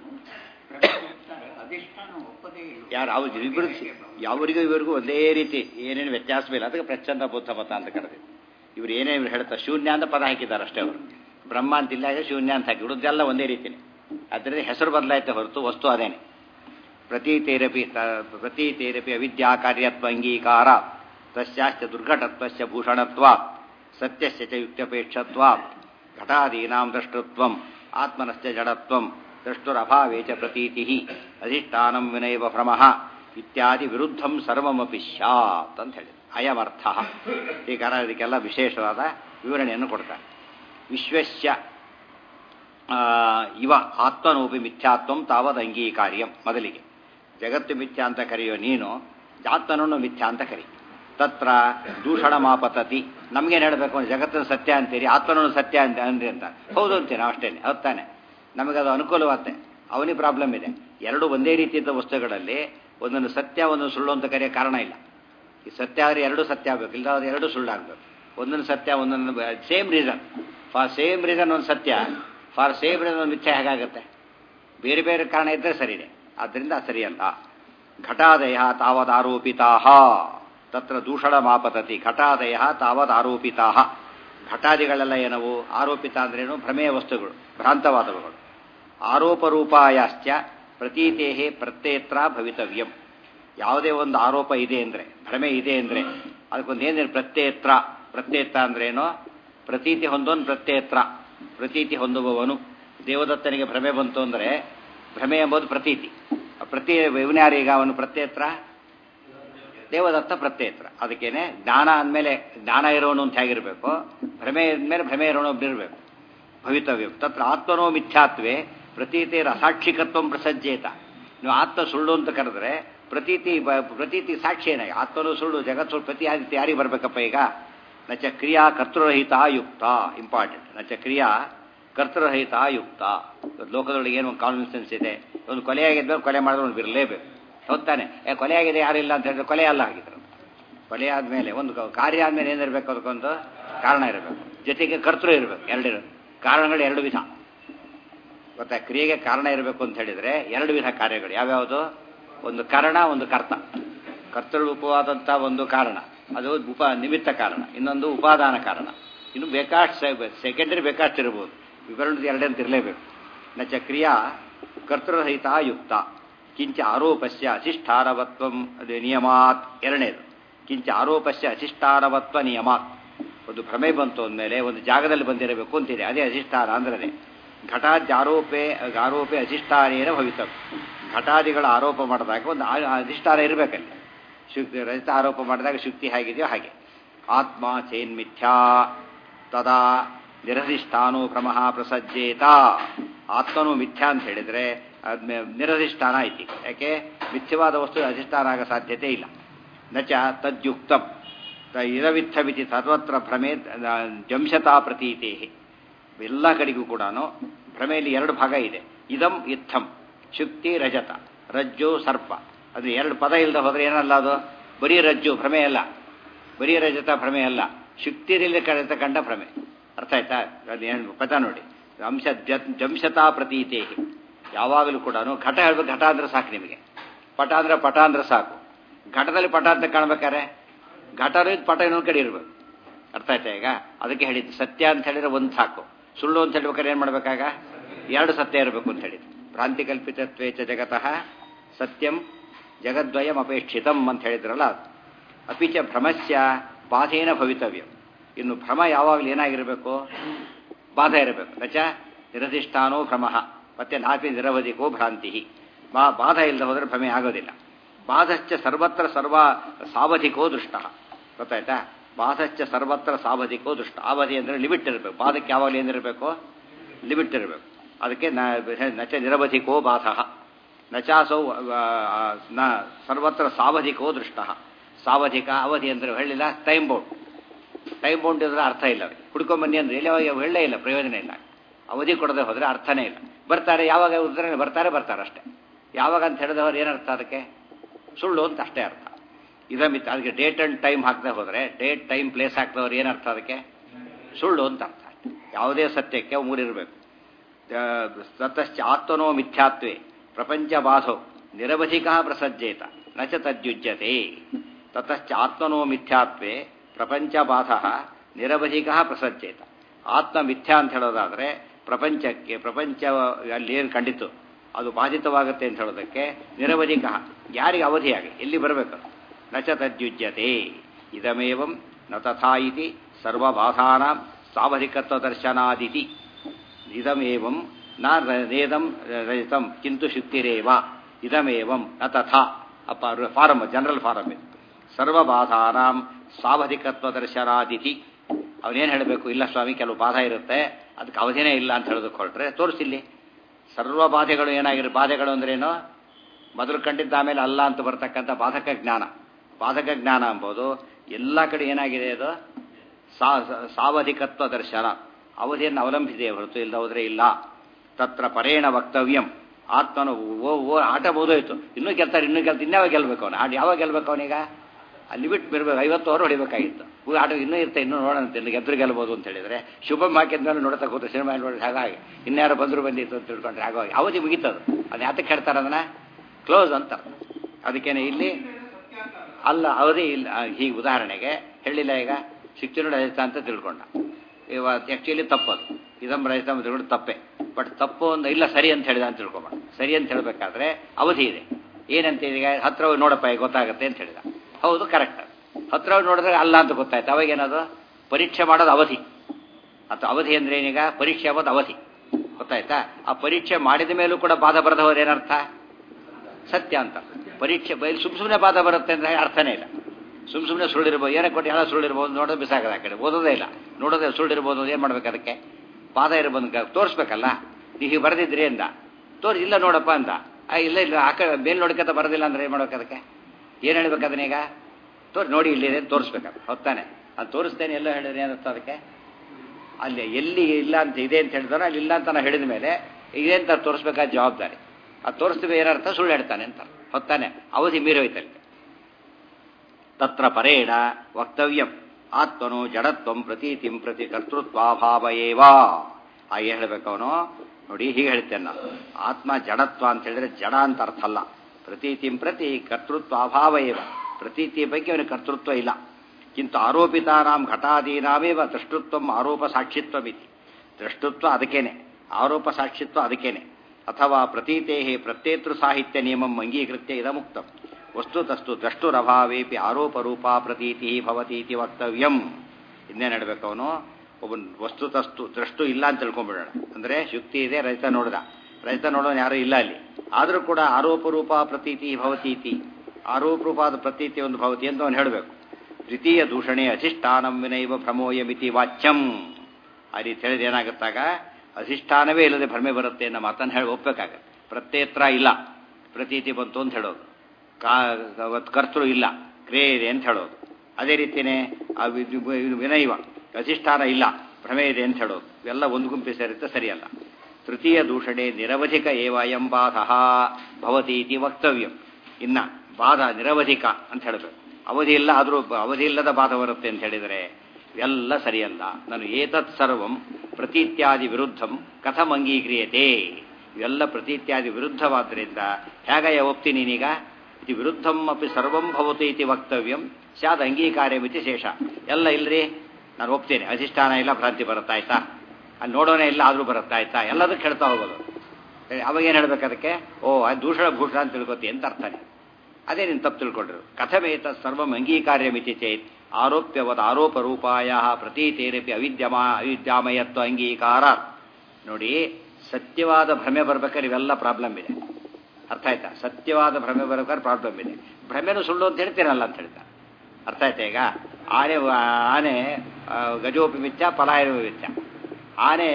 ಅಧಿಷ್ಠಾನ ಒಪ್ಪದೇ ಇಲ್ಲ ಯಾರು ಅವ್ರು ಇಬ್ಬರು ಯಾವರಿಗೂ ಇವರಿಗೂ ಒಂದೇ ರೀತಿ ಏನೇನು ವ್ಯತ್ಯಾಸವಿಲ್ಲ ಅದಕ್ಕೆ ಪ್ರಚಂಡ ಬುದ್ಧ ಮತ ಅಂತ ಕರೆದಿದ್ದು ಇವ್ರು ಏನೇನು ಹೇಳ್ತಾರೆ ಶೂನ್ಯ ಅಂತ ಪದ ಹಾಕಿದ್ದಾರೆ ಅಷ್ಟೇ ಅವರು ಬ್ರಹ್ಮ ಅಂತ ಇಲ್ಲ ಹಾಗೆ ಶೂನ್ಯ ಅಂತ ಹಾಕಿ ಉಳಿದೆಲ್ಲ ಒಂದೇ ರೀತಿನೇ ಅದರಿಂದ ಹೆಸರು ಬದಲಾಯ್ತೆ ಹೊರತು ವಸ್ತು ಅದೇನೆ ಪ್ರತೀತೇರಪಿ ತ- ಪ್ರತೀತೇರಪಿ ಅವಿದ್ಯಾ ಕಾರ್ಯತ್ವ ಅಂಗೀಕಾರ ತಸ್ಯಾಶ್ಚ ದುರ್ಘಟತ್ವಸ್ಯ ಭೂಷಣತ್ವ ಸತ್ಯಸ್ಯ ಚ ಯುಕ್ತಪೇಕ್ಷತ್ವ ಘಟಾದೀನಾಂ ದ್ರಷ್ಟೃತ್ವಂ ಆತ್ಮನಶ್ಚ ಜಡತ್ವಂ ದ್ರಷ್ಟುರಭಾವೇ ಚ ಪ್ರತೀತಿ ಅಧಿಷ್ಠಾನಂ ವಿನೈವ ಭ್ರಮಃ ಇತ್ಯಾದಿ ವಿರುದ್ಧಂ ಸರ್ವಮಪಿ ಸ್ಯಾತ್ ಅಂತ ಹೇಳಿದ್ರು ಅಯಮರ್ಥ ಈ ಕಾರಣ ಇದಕ್ಕೆಲ್ಲ ವಿಶೇಷವಾದ ವಿವರಣೆಯನ್ನು ಕೊಡ್ತಾರೆ ವಿಶ್ವಸ್ಯ ಆ, ಇವ ಆತ್ಮನೋಪಿ ಮಿಥ್ಯಾತ್ವಂ ತಾವದ್ ಅಂಗೀಕಾರ್ಯಂ ಮೊದಲಿಗೆ ಜಗತ್ತು ಮಿಥ್ಯಾ ಅಂತ ಕರೆಯೋ ನೀನು ಆತ್ಮನನ್ನು ಮಿಥ್ಯಾ ಅಂತ ಕರಿ ತತ್ರ ದೂಷಣ ಮಾಪತತಿ ನಮ್ಗೇನು ಹೇಳಬೇಕು ಜಗತ್ತನ್ನು ಸತ್ಯ ಅಂತೀರಿ ಆತ್ಮನನ್ನು ಸತ್ಯ ಅಂತ ಅಂದ್ರಿ ಅಂತ ಹೌದು ಅಂತೀವಿ ನಾವು ಅಷ್ಟೇನೆ ಹೊತ್ತಾನೆ ನಮಗದು ಅನುಕೂಲವಾಗುತ್ತೆ ಅವನಿಗೆ ಪ್ರಾಬ್ಲಮ್ ಇದೆ ಎರಡು ಒಂದೇ ರೀತಿಯಾದ ವಸ್ತುಗಳಲ್ಲಿ ಒಂದೊಂದು ಸತ್ಯ ಒಂದೊಂದು ಸುಳ್ಳು ಅಂತ ಕರೆಯೋ ಕಾರಣ ಇಲ್ಲ ಈ ಸತ್ಯ ಆದರೆ ಎರಡು ಸತ್ಯ ಆಗಬೇಕು ಇಲ್ಲ ಅದು ಎರಡು ಸುಳ್ಳಾಗಬೇಕು ಒಂದೊಂದು ಸತ್ಯ ಒಂದೊಂದು same reason for same reason ಒಂದು ಸತ್ಯ ಫಾರ್ ಸೇಮ್ ರೀಸನ್ ಒಂದು ಮಿಥ್ಯೆ ಹೇಗಾಗುತ್ತೆ ಬೇರೆ ಬೇರೆ ಕಾರಣ ಇದ್ದರೆ ಸರಿನೇ ಆದ್ದರಿಂದ ಅದು ಸರಿಯಲ್ಲ ಘಟಾದಯ ತಾವದ್ ಆರೋಪಿತಾ ತತ್ರ ದೂಷಣ ಮಾಪತತಿ ಘಟಾದಯ ತಾವದ್ ಆರೋಪಿತಾ ಘಟಾದಿಗಳೆಲ್ಲ ಏನವು ಆರೋಪಿತ ಅಂದ್ರೇನು ಭ್ರಮೆಯ ವಸ್ತುಗಳು ಭ್ರಾಂತವಾದವುಗಳು ಆರೋಪರೂಪಾಯಾಶ್ಚ ಪ್ರತೀತೇಹೇ ಪ್ರತ್ಯೇತ್ರ ಭವಿತವ್ಯಂ ಯಾವುದೇ ಒಂದು ಆರೋಪ ಇದೆ ಅಂದರೆ ಭ್ರಮೆ ಇದೆ ಅಂದರೆ ಅದಕ್ಕೊಂದು ಏನಿದೆ ಪ್ರತ್ಯೇತ್ರ ಪ್ರತ್ಯೇತ್ರ ಅಂದ್ರೇನು ಪ್ರತೀತಿ ಹೊಂದೋನು ಪ್ರತ್ಯೇತ್ರ ಪ್ರತೀತಿ ಹೊಂದುವವನು ದೇವದತ್ತನಿಗೆ ಭ್ರಮೆ ಬಂತು ಅಂದರೆ ಭ್ರಮೆ ಎಂಬುದು ಪ್ರತೀತಿ ಆ ಪ್ರತಿ ಇವನ್ಯಾರೀಗ ಅವನು ಪ್ರತ್ಯೇತ್ರ ದೇವದತ್ತ ಪ್ರತ್ಯೇತ್ರ ಅದಕ್ಕೇನೆ ಜ್ಞಾನ ಅಂದಮೇಲೆ ಜ್ಞಾನ ಇರೋನು ಅಂತ ಹೇಗಿರಬೇಕು ಭ್ರಮೆ ಅಂದಮೇಲೆ ಭ್ರಮೆ ಇರೋನು ಒಬ್ಬನಿರಬೇಕು ಭವಿತವ್ಯ ತತ್ರ ಆತ್ಮನೋ ಮಿಥ್ಯಾತ್ವೇ ಪ್ರತೀತಿ ರಸಾಕ್ಷಿಕತ್ವ ಪ್ರಸಜ್ಜೇತ ನೀವು ಆತ್ಮ ಸುಳ್ಳು ಅಂತ ಕರೆದ್ರೆ ಪ್ರತೀತಿ ಬ- ಪ್ರತೀತಿ ಸಾಕ್ಷಿ ಏನಾಗಿ ಆತ್ಮನು ಸುಳ್ಳು ಜಗತ್ ಸುಳ್ಳು ಪ್ರತಿ ಆದಿತ್ಯ ಯಾರಿಗೆ ಬರಬೇಕಪ್ಪ ಈಗ ನಚ ಕ್ರಿಯಾ ಕರ್ತೃರಹಿತ ಯುಕ್ತ ಇಂಪಾರ್ಟೆಂಟ್ ನಚ ಕ್ರಿಯಾ ಕರ್ತೃರಹಿತ ಯುಕ್ತ ಇವತ್ತು ಲೋಕದೊಳಗೆ ಏನು ಒಂದು ಕಾಮನ್ ಸೆನ್ಸ್ ಇದೆ ಒಂದು ಕೊಲೆ ಆಗಿದ್ಮೇಲೆ ಕೊಲೆ ಮಾಡಿದ್ರೆ ಒಂದು ಬಿರಲೇಬೇಕು ಹೌದಾನೆ ಏ ಕೊಲೆ ಆಗಿದೆ ಯಾರಿಲ್ಲ ಅಂತ ಹೇಳಿದ್ರೆ ಕೊಲೆ ಅಲ್ಲ ಆಗಿದ್ರು ಕೊಲೆ ಆದಮೇಲೆ ಒಂದು ಕ- ಕಾರ್ಯ ಆದಮೇಲೆ ಏನಿರಬೇಕು ಅದಕ್ಕೊಂದು ಕಾರಣ ಇರಬೇಕು ಜೊತೆಗೆ ಕರ್ತೃ ಇರಬೇಕು ಎರಡಿರು ಕಾರಣಗಳು ಎರಡು ವಿಧ ಗೊತ್ತಾ ಕ್ರಿಯೆಗೆ ಕಾರಣ ಇರಬೇಕು ಅಂತ ಹೇಳಿದ್ರೆ ಎರಡು ವಿಧ ಕಾರ್ಯಗಳು ಯಾವ್ಯಾವುದು ಒಂದು ಕಾರಣ ಒಂದು ಕರ್ತ ಕರ್ತೃರೂಪವಾದಂಥ ಒಂದು ಕಾರಣ ಅದು ಉಪ ನಿಮಿತ್ತ ಕಾರಣ ಇನ್ನೊಂದು ಉಪಾದಾನ ಕಾರಣ ಇನ್ನು ಬೇಕಾಷ್ಟು ಸೆಕೆಂಡರಿ ಬೇಕಾಷ್ಟು ಇರ್ಬೋದು ವಿವರಣದ ಎರಡಂತ ಇರಲೇಬೇಕು ನಚ ಕ್ರಿಯಾ ಕರ್ತೃರಹಿತ ಯುಕ್ತ ಕಿಂಚ ಆರೋಪಸ್ಯ ಅಧಿಷ್ಠಾನವತ್ವ ನಿಯಮಾತ್ ಎರಡನೇದು ಕಿಂಚ ಆರೋಪಸ್ಯ ಅಧಿಷ್ಠಾನವತ್ವ ನಿಯಮಾತ್ ಒಂದು ಭ್ರಮೆ ಬಂತು ಅಂದಮೇಲೆ ಒಂದು ಜಾಗದಲ್ಲಿ ಬಂದಿರಬೇಕು ಅಂತಿದೆ ಅದೇ ಅಧಿಷ್ಠಾನ ಅಂದ್ರೆ ಘಟಾದ್ಯಾರೋಪೆ ಆರೋಪೆ ಅಧಿಷ್ಠಾನೇನ ಭವಿತವ್ ಘಟಾದಿಗಳ ಆರೋಪ ಮಾಡಿದಾಗ ಒಂದು ಆ- ಅಧಿಷ್ಠಾನ ಇರಬೇಕಲ್ಲಿ ಶುಕ್ತಿ ರಹಿತ ಆರೋಪ ಮಾಡಿದಾಗ ಶುಕ್ತಿ ಹೇಗಿದೆಯೋ ಹಾಗೆ ಆತ್ಮ ಚೇನ್ಮಿಥ್ಯಾ ತದಾ ನಿರಧಿಷ್ಠಾನೋ ಪ್ರಮಃ ಪ್ರಸಜ್ಜೇತ ಆತ್ಮನು ಮಿಥ್ಯಾ ಅಂತ ಹೇಳಿದ್ರೆ ಅದ್ಮೇ ನಿರಧಿಷ್ಠಾನ ಐತಿ ಯಾಕೆ ಮಿಥ್ಯವಾದ ವಸ್ತು ಅಧಿಷ್ಠಾನ ಆಗೋ ಸಾಧ್ಯತೆ ಇಲ್ಲ ನಚ ತದ್ಯುಕ್ತಂ ತ- ಇರವಿತ್ತಮಿತಿ ಸರ್ವತ್ರ ಭ್ರಮೆ ಆ, ಜಂಶತಾ ಪ್ರತೀತೇ ಎಲ್ಲ ಕಡೆಗೂ ಕೂಡ ಭ್ರಮೆಯಲ್ಲಿ ಎರಡು ಭಾಗ ಇದೆ ಇದಂ ಇತ್ತಂ ಶುಕ್ತಿ ರಜತ ರಜ್ಜು ಸರ್ಪ ಅದು ಎರಡು ಪದ ಇಲ್ಲದೆ ಹೋದ್ರೆ ಏನಲ್ಲ ಅದು ಬರೀ ರಜ್ಜು ಭ್ರಮೆ ಅಲ್ಲ ಬರೀ ರಜತ ಭ್ರಮೆ ಅಲ್ಲ ಶುಕ್ತಿರಿಲ್ಲದೆ ಕರೆತ ಕಂಡ ಭ್ರಮೆ ಅರ್ಥ ಆಯ್ತಾ ಅದೇನು ಪದ ನೋಡಿ ಅಂಶ ಜ- ಜಂಶತಾ ಪ್ರತೀತೇ ಯಾವಾಗಲೂ ಕೂಡ ಘಟ ಹೇಳ್ಬೇಕು ಘಟ ಅಂದ್ರೆ ಸಾಕು ನಿಮಗೆ ಪಟ ಅಂದ್ರೆ ಪಟ ಅಂದ್ರೆ ಸಾಕು ಘಟದಲ್ಲಿ ಪಟ ಅಂತ ಕಾಣ್ಬೇಕಾರೆ ಘಟ ಇದ್ ಪಟ ಇನ್ನೊಂದು ಕಡೆ ಇರಬೇಕು ಅರ್ಥ ಆಯ್ತಾ ಈಗ ಅದಕ್ಕೆ ಹೇಳಿದ್ದು ಸತ್ಯ ಅಂತ ಹೇಳಿದ್ರೆ ಒಂದು ಸಾಕು ಸುಳ್ಳು ಅಂತ ಹೇಳ್ಬೇಕಾದ್ರೆ ಏನು ಮಾಡ್ಬೇಕಾಗ ಎರಡು ಸತ್ಯ ಇರಬೇಕು ಅಂತ ಹೇಳಿದ್ದು ಭ್ರಾಂತಿ ಕಲ್ಪಿತತ್ವೇ ಚ ಜಗತಃ ಸತ್ಯಂ ಜಗದ್ವಯಂ ಅಪೇಕ್ಷಿತಂ ಅಂತ ಹೇಳಿದ್ರಲ್ಲ ಅದು. ಅಪಿ ಚ ಭ್ರಮಸ್ಯ ಬಾಧೇನ ಭವಿತವ್ಯಂ ಇನ್ನು ಭ್ರಮ ಯಾವಾಗಲೂ ಏನಾಗಿರಬೇಕು ಬಾಧ ಇರಬೇಕು ನಚ ನಿರಧಿಷ್ಠಾನೋ ಭ್ರಮ ಮತ್ತೆ ನಾಪಿ ನಿರವಧಿಕೋ ಭ್ರಾಂತಿ ಬಾ ಬಾಧ ಇಲ್ಲದೆ ಹೋದರೆ ಭ್ರಮೆ ಆಗೋದಿಲ್ಲ ಬಾಧಶ್ಚ ಸರ್ವತ್ರ ಸರ್ವ ಸಾವಧಿಕೋ ದೃಷ್ಟ ಗೊತ್ತಾಯ್ತಾ ಬಾಧಶ್ಚ ಸರ್ವತ್ರ ಸಾವಧಿಕೋ ದೃಷ್ಟ ಅವಧಿ ಅಂದರೆ ಲಿಮಿಟ್ ಇರಬೇಕು ಬಾಧಕ್ಕೆ ಯಾವಾಗಲೂ ಏನಿರಬೇಕು ಲಿಮಿಟ್ ಇರಬೇಕು ಅದಕ್ಕೆ ನ- ನಚ ನಿರವಧಿಕೋ ಬಾಧ ನಚಾಸೌ ಆ, ಆ, ನ ಸರ್ವತ್ರ ಸಾವಧಿಕೋ ದೃಷ್ಟ ಸಾವಧಿಕ ಅವಧಿ ಅಂದರೆ ಹೇಳಿಲ್ಲ ಟೈಮ್ ಬೌಂಡ್ ಟೈಮ್ ಬೌಂಡ್ ಇದ್ರೆ ಅರ್ಥ ಇಲ್ಲ ಅವ್ರಿಗೆ ಹುಡ್ಕೊಂಬನ್ನಿ ಅಂದ್ರೆ ಎಲ್ಲಿ ಅವಾಗ ಹೇಳಲೇ ಇಲ್ಲ ಪ್ರಯೋಜನ ಇಲ್ಲ ಅವಧಿ ಕೊಡದೆ ಹೋದ್ರೆ ಅರ್ಥನೇ ಇಲ್ಲ ಬರ್ತಾರೆ ಯಾವಾಗ ಉದಾಹರಣೆ ಬರ್ತಾರೆ ಬರ್ತಾರೆ ಅಷ್ಟೇ ಯಾವಾಗ ಅಂತ ಹೇಳಿದವರು ಏನರ್ಥ ಅದಕ್ಕೆ ಸುಳ್ಳು ಅಂತ ಅಷ್ಟೇ ಅರ್ಥ ಇದಮಿತ್ತು ಅದಕ್ಕೆ ಡೇಟ್ ಅಂಡ್ ಟೈಮ್ ಹಾಕದೆ ಹೋದರೆ ಡೇಟ್ ಟೈಮ್ ಪ್ಲೇಸ್ ಹಾಕಿದವ್ರು ಏನರ್ಥ ಅದಕ್ಕೆ ಸುಳ್ಳು ಅಂತ ಅರ್ಥ ಯಾವುದೇ ಸತ್ಯಕ್ಕೆ ಮೂರಿರಬೇಕು ತತಶ್ಚ ಆತ್ಮನೋ ಮಿಥ್ಯಾತ್ವೇ ಪ್ರಪಂಚ ಬಾಧೋ ನಿರವಧಿಕ ಪ್ರಸಜ್ಜೇತ ನ ಚ ತದ್ಯುಜ್ಯತೆ ತತಶ್ಚ ಆತ್ಮನೋ ಮಿಥ್ಯಾತ್ವೇ ಪ್ರಪಂಚ ಬಾಧ ನಿರವಧಿಕ ಪ್ರಸಜ್ಜೇತ ಆತ್ಮ ಮಿಥ್ಯಾ ಅಂತ ಹೇಳೋದಾದ್ರೆ ಪ್ರಪಂಚಕ್ಕೆ ಪ್ರಪಂಚ ಅಲ್ಲಿ ಏನು ಕಂಡಿತು ಅದು ಬಾಧಿತವಾಗುತ್ತೆ ಅಂತ ಹೇಳೋದಕ್ಕೆ ನಿರವಧಿಕ ಯಾರಿಗೆ ಅವಧಿಯಾಗಿ ಎಲ್ಲಿ ಬರಬೇಕು ನ ಚ ತದ್ಯುಜ್ಯತೆ ಇದಮೇವಂ ನ ತಥಾ ಇತಿ ಸರ್ವಬಾಧಾನಾಂ ಸಾವಧಿಕತ್ವ ದರ್ಶನಾದಿತಿ ಇದಮೇವಂ ನ ನೇದಂ ರಜತಂ ಕಿಂತು ಶುಕ್ತಿರೇವ ಇದಮೇವಂ ನ ತಥಾ ಅಪ್ಪ ಫಾರಮ್ ಜನರಲ್ ಫಾರಮ್ ಇದು ಸರ್ವಬಾಧಾನಾಂ ಸಾವಧಿಕತ್ವ ದರ್ಶನಾದಿತಿ ಅವನೇನು ಹೇಳಬೇಕು ಇಲ್ಲ ಸ್ವಾಮಿ ಕೆಲವು ಬಾಧ ಇರುತ್ತೆ ಅದಕ್ಕೆ ಅವಧಿನೇ ಇಲ್ಲ ಅಂತ ಹೇಳೋದಕ್ಕೆ ಹೊರಟ್ರೆ ತೋರಿಸಿಲ್ಲಿ ಸರ್ವ ಬಾಧೆಗಳು ಏನಾಗಿರೋ ಬಾಧೆಗಳು ಅಂದ್ರೇನು ಮೊದಲು ಕಂಡಿದ್ದ ಆಮೇಲೆ ಅಲ್ಲ ಅಂತ ಬರ್ತಕ್ಕಂಥ ಬಾಧಕ ಜ್ಞಾನ ಬಾಧಕ ಜ್ಞಾನ ಎಂಬುದು ಎಲ್ಲ ಕಡೆ ಏನಾಗಿದೆ ಅದು ಸಾ- ಸಾವಧಿಕತ್ವ ದರ್ಶನ ಅವಧಿಯನ್ನು ಅವಲಂಬಿಸಿದೆ ಹೊರತು ಇಲ್ಲ ಹೋದ್ರೆ ಇಲ್ಲ ತತ್ರ ಪರೇಣ ವಕ್ತವ್ಯಂ ಆತ್ಮನು ಓ ಓ ಆಟ ಬೋಧೋಯ್ತು ಇನ್ನೂ ಗೆಲ್ತಾರೆ ಇನ್ನೂ ಗೆಲ್ತ ಇನ್ಯಾವಾಗ ಗೆಲ್ಬೇಕು ಅವನು ಆಟ ಯಾವಾಗ ಗೆಲ್ಬೇಕು ಅವನೀಗ ಆ ಲಿಮಿಟ್ ಬಿರ್ಬೇಕು ಐವತ್ತು ಓವರ್ ಹೊಡಿಬೇಕಾಗಿತ್ತು ಹೂ ಆಟ ಇನ್ನೂ ಇರುತ್ತೆ ಇನ್ನೂ ನೋಡೋಣ ಇನ್ನು ಗೆದ್ರು ಗೆಲ್ಬೋದು ಅಂತ ಹೇಳಿದ್ರೆ ಶುಭ ಹಾಕಿದ್ಮೇಲೆ ನೋಡ್ತಾ ಕೂತು ಸಿನಿಮಾ ನೋಡಿ ಹಾಗಾಗಿ ಇನ್ಯಾರು ಬಂದ್ರು ಬಂದಿತ್ತು ಅಂತ ತಿಳ್ಕೊಂಡ್ರೆ ಹಾಗಾಗಿ ಅವಧಿ ಮುಗೀತದು ಅದು ಯಾತಕ್ಕೆ ಹೇಳ್ತಾರೆ ಅದನ್ನ ಕ್ಲೋಸ್ ಅಂತ ಅದಕ್ಕೇನೆ ಇಲ್ಲಿ ಅಲ್ಲ ಅವಧಿ ಇಲ್ಲ ಹೀಗೆ ಉದಾಹರಣೆಗೆ ಹೇಳಿಲ್ಲ ಈಗ ಶಿಕ್ಷಣ ರಹಿತ ಅಂತ ತಿಳ್ಕೊಂಡ ಇವತ್ತು ಆ್ಯಕ್ಚುಲಿ ತಪ್ಪದು ಇದಂ ರಹಿತ ಅಂತ ತಿಳ್ಕೊಂಡು ತಪ್ಪೆ ಬಟ್ ತಪ್ಪು ಒಂದು ಇಲ್ಲ ಸರಿ ಅಂತ ಹೇಳಿದ ಅಂತ ತಿಳ್ಕೊಬೇಡ ಸರಿ ಅಂತ ಹೇಳಬೇಕಾದ್ರೆ ಅವಧಿ ಇದೆ ಏನಂತ ಈಗ ಹತ್ರ ಹೋಗಿ ನೋಡಪ್ಪ ಈಗ ಗೊತ್ತಾಗುತ್ತೆ ಅಂತ ಹೇಳಿದ ಹೌದು ಕರೆಕ್ಟ್ ಹತ್ರ ಹೋಗಿ ನೋಡಿದ್ರೆ ಅಲ್ಲ ಅಂತ ಗೊತ್ತಾಯ್ತು ಅವಾಗ ಏನದು ಪರೀಕ್ಷೆ ಮಾಡೋದು ಅವಧಿ ಅಥವಾ ಅವಧಿ ಅಂದ್ರೆ ಏನೀಗ ಪರೀಕ್ಷೆ ಆಗೋದು ಅವಧಿ ಗೊತ್ತಾಯ್ತಾ ಆ ಪರೀಕ್ಷೆ ಮಾಡಿದ ಮೇಲೂ ಕೂಡ ಬಾಧ ಬರದವರು ಏನರ್ಥ ಸತ್ಯ ಅಂತ ಪರೀಕ್ಷೆ ಬೈಲ್ ಸುಮ್ ಸುಮ್ಮನೆ ಬಾಧ ಬರುತ್ತೆ ಅಂದ್ರೆ ಅರ್ಥನೇ ಇಲ್ಲ ಸುಮ್ ಸುಮ್ಮನೆ ಸುಳ್ಳಿರ್ಬೋದು ಏನಕ್ಕೆ ಕೊಟ್ಟು ಎಲ್ಲ ಸುಳ್ಳಿರ್ಬೋದು ನೋಡೋದು ಬಿಸಾಕದ ಆ ಕಡೆ ಓದೋದೇ ಇಲ್ಲ ನೋಡೋದೇ ಸುಳ್ಳಿರ್ಬೋದು ಏನು ಮಾಡ್ಬೇಕು ಅದಕ್ಕೆ ಬಾಧ ಇರ್ಬೋದು ತೋರಿಸ್ಬೇಕಲ್ಲ ನೀವು ಹೀಗೆ ಬರೆದಿದ್ರಿ ಅಂದ ತೋರಿಸಿ ಇಲ್ಲ ನೋಡಪ್ಪ ಅಂತ ಆ, ಇಲ್ಲ ಇಲ್ಲ ಆ ಕಡೆ ಮೇಲ್ ನೋಡ್ಕೊತ ಬರೋದಿಲ್ಲ ಅಂದ್ರೆ ಏನು ಮಾಡ್ಬೇಕು ಅದಕ್ಕೆ ಏನು ಹೇಳ್ಬೇಕು ಅದನ್ನೀಗ ತೋರಿ ನೋಡಿ ಇಲ್ಲಿದೆ ಅಂತ ತೋರಿಸ್ಬೇಕದು ಹೊತ್ತಾನೆ ಅದು ತೋರಿಸ್ತೇನೆ ಎಲ್ಲ ಹೇಳಿದ್ರೆ ಏನರ್ಥ ಅದಕ್ಕೆ ಅಲ್ಲಿ ಎಲ್ಲಿ ಇಲ್ಲ ಅಂತ ಇದೆ ಅಂತ ಹೇಳಿದಾರೋ ಅಲ್ಲಿ ಇಲ್ಲ ಅಂತ ನಾವು ಹೇಳಿದ ಮೇಲೆ ಇದೆ ಅಂತ ತೋರಿಸ್ಬೇಕಾದ ಜವಾಬ್ದಾರಿ ಅದು ತೋರಿಸ್ತೀವಿ ಏನರ್ಥ ಸುಳ್ಳು ಹೇಳ್ತಾನೆ ಅಂತ ಹೊತ್ತಾನೆ ಅವಧಿ ಮೀರೋಯ್ತಲ್ಲಿ ತತ್ರ ಪರೇಣ ವಕ್ತವ್ಯಂ ಆತ್ಮನು ಜಡತ್ವಂ ಪ್ರತೀತಿಂ ಪ್ರತಿ ಕರ್ತೃತ್ವಾಭಾವ ಏವ ಆ ಏನು ಹೇಳ್ಬೇಕು ಅವನು ನೋಡಿ ಹೀಗೆ ಹೇಳ್ತೇನೆ ನಾನು ಆತ್ಮ ಜಡತ್ವ ಅಂತ ಹೇಳಿದ್ರೆ ಜಡ ಅಂತ ಅರ್ಥ ಅಲ್ಲ ಪ್ರತೀತಿಂ ಪ್ರತಿ ಕರ್ತೃತ್ವ ಅಭಾವ ಏವ ಪ್ರತೀತಿಯ ಬಗ್ಗೆ ಅವನಿಗೆ ಕರ್ತೃತ್ವ ಇಲ್ಲ ಕಿಂತು ಆರೋಪಿತಾನಾಂ ಘಟಾದೀನಾಮೇವ ದ್ರಷ್ಟೃತ್ವಂ ಆರೋಪ ಸಾಕ್ಷಿತ್ವಮಿತಿ ದ್ರಷ್ಟೃತ್ವ ಅದಕ್ಕೇನೆ ಆರೋಪ ಸಾಕ್ಷಿತ್ವ ಅದಕ್ಕೇನೆ ಅಥವಾ ಪ್ರತೀತೇ ಪ್ರತ್ಯೇತೃ ಸಾಹಿತ್ಯ ನಿಯಮಂ ಅಂಗೀಕೃತ್ಯ ಇದಮುಕ್ತಂ ವಸ್ತುತಸ್ತು ದ್ರಷ್ಟುರಭಾವೇಪಿ ಆರೋಪರೂಪ ಪ್ರತೀತಿ ಭವತೀತಿ ವಕ್ತವ್ಯಂ ಇನ್ನೇನು ಹೇಳ್ಬೇಕು ಅವನು ಒಬ್ಬ ವಸ್ತುತಸ್ತು ದ್ರಷ್ಟು ಇಲ್ಲ ಅಂತ ತಿಳ್ಕೊಂಡ್ಬಿಡೋಣ ಅಂದರೆ ಶುಕ್ತಿ ಇದೆ ರೈತ ನೋಡಿದ ರೈತ ನೋಡೋನು ಯಾರೂ ಇಲ್ಲ ಅಲ್ಲಿ ಆದರೂ ಕೂಡ ಆರೋಪರೂಪ ಪ್ರತೀತಿ ಭವತೀತಿ ಆರೋಪರೂಪಾದ ಪ್ರತೀತಿ ಒಂದು ಭವತಿ ಅಂತ ಅವನು ಹೇಳಬೇಕು ದ್ವಿತೀಯ ದೂಷಣೆ ಅಧಿಷ್ಠಾನಂ ವಿನೈವ ಭ್ರಮೋಯಮಿತಿ ವಾಚ್ಯಂ ಆ ರೀತಿ ಹೇಳಿದ್ರೆ ಏನಾಗುತ್ತಾಗ ಅಧಿಷ್ಠಾನವೇ ಇಲ್ಲದೆ ಭ್ರಮೆ ಬರುತ್ತೆ ಅನ್ನೋ ಮಾತನ್ನು ಹೇಳಿ ಒಪ್ಪಬೇಕಾಗತ್ತೆ ಪ್ರತ್ಯೇತ್ರ ಇಲ್ಲ ಪ್ರತೀತಿ ಬಂತು ಅಂತ ಹೇಳೋದು ಕಾ ಕರ್ತೃ ಇಲ್ಲ ಕ್ರಿಯೆ ಇದೆ ಅಂತ ಹೇಳೋದು ಅದೇ ರೀತಿಯೇ ಆ ವಿ- ವಿ- ಇದು ವಿನಯವ ಅಧಿಷ್ಠಾನ ಇಲ್ಲ ಭ್ರಮೆ ಇದೆ ಅಂತ ಹೇಳೋದು ಇವೆಲ್ಲ ಒಂದು ಗುಂಪಿ ಸೇರುತ್ತೆ ಸರಿಯಲ್ಲ ತೃತೀಯ ದೂಷಣೆ ನಿರವಧಿಕ ಏವ ಎಂಬಾಧ ಭವತಿ ಇತಿ ವಕ್ತವ್ಯಂ ಇನ್ನ ಬಾಧ ನಿರವಧಿಕ ಅಂತ ಹೇಳಬೇಕು ಅವಧಿ ಇಲ್ಲ ಆದರೂ ಅವಧಿ ಇಲ್ಲದ ಬಾಧ ಬರುತ್ತೆ ಅಂತ ಹೇಳಿದರೆ ಎಲ್ಲ ಸರಿಯಲ್ಲ ನಾನು ಏತತ್ ಸರ್ವಂ ಪ್ರತೀತ್ಯಾದಿ ವಿರುದ್ಧಂ ಕಥಂ ಅಂಗೀಕ್ರಿಯತೆ ಇವೆಲ್ಲ ಪ್ರತೀತ್ಯಾದಿ ವಿರುದ್ಧವಾದ್ದರಿಂದ ಹೇಗಯ್ಯ ಒಪ್ತಿ ನೀನೀಗ ಇದು ವಿರುದ್ಧಂ ಅಪಿ ಸರ್ವಂ ಭವತು ಇತಿ ವಕ್ತವ್ಯಂ ಸ್ಯಾದ ಅಂಗೀಕಾರ್ಯಮಿತಿ ಶೇಷ ಎಲ್ಲ ಇಲ್ರಿ ನಾನು ಒಪ್ತೇನೆ ಅಧಿಷ್ಠಾನ ಇಲ್ಲ ಭ್ರಾಂತಿ ಬರುತ್ತಾ ಆಯ್ತಾ ಅಲ್ಲಿ ನೋಡೋನೇ ಇಲ್ಲ ಆದರೂ ಬರುತ್ತಾ ಆಯ್ತಾ ಎಲ್ಲದಕ್ಕೆ ಹೇಳ್ತಾ ಹೋಗೋದು ಹೇಳಿ, ಅವಾಗ ಏನು ಹೇಳ್ಬೇಕು ಅದಕ್ಕೆ ಓ ಅದು ದೂಷಣ ಭೂಷಣ ಅಂತ ತಿಳ್ಕೊತಿ ಅಂತ ಅರ್ಥನೇ ಅದೇ ನೀನು ತಪ್ಪು ತಿಳ್ಕೊಂಡ್ರು ಕಥಮೇತ ಸರ್ವಂ ಅಂಗೀಕಾರ್ಯಮಿತಿ ಚೇತ್ ಆರೋಪ್ಯವದ ಆರೋಪ ರೂಪಾಯ ಪ್ರತೀತೇರಪಿ ಅವಿದ್ಯಮಾ ಅವಿದ್ಯಾಮಯತ್ವ ಅಂಗೀಕಾರ ನೋಡಿ ಸತ್ಯವಾದ ಭ್ರಮೆ ಬರ್ಬೇಕಾದ್ರೆ ಇವೆಲ್ಲ ಪ್ರಾಬ್ಲಮ್ ಇದೆ ಅರ್ಥ ಆಯ್ತಾ ಸತ್ಯವಾದ ಭ್ರಮೆ ಬರ್ಬೇಕಾದ್ರೆ ಪ್ರಾಬ್ಲಮ್ ಇದೆ ಭ್ರಮೆನೂ ಸುಳ್ಳು ಅಂತ ಹೇಳ್ತೀರಲ್ಲ ಅಂತ ಹೇಳ್ತಾರೆ ಅರ್ಥ ಆಯ್ತಾ ಈಗ ಆನೆ ಆನೆ ಆ, ಗಜೋಪಿ ಮಿಥ್ಯ ಪಲಾಯನೋಪಿ ಮಿಥ್ಯ ಆನೆ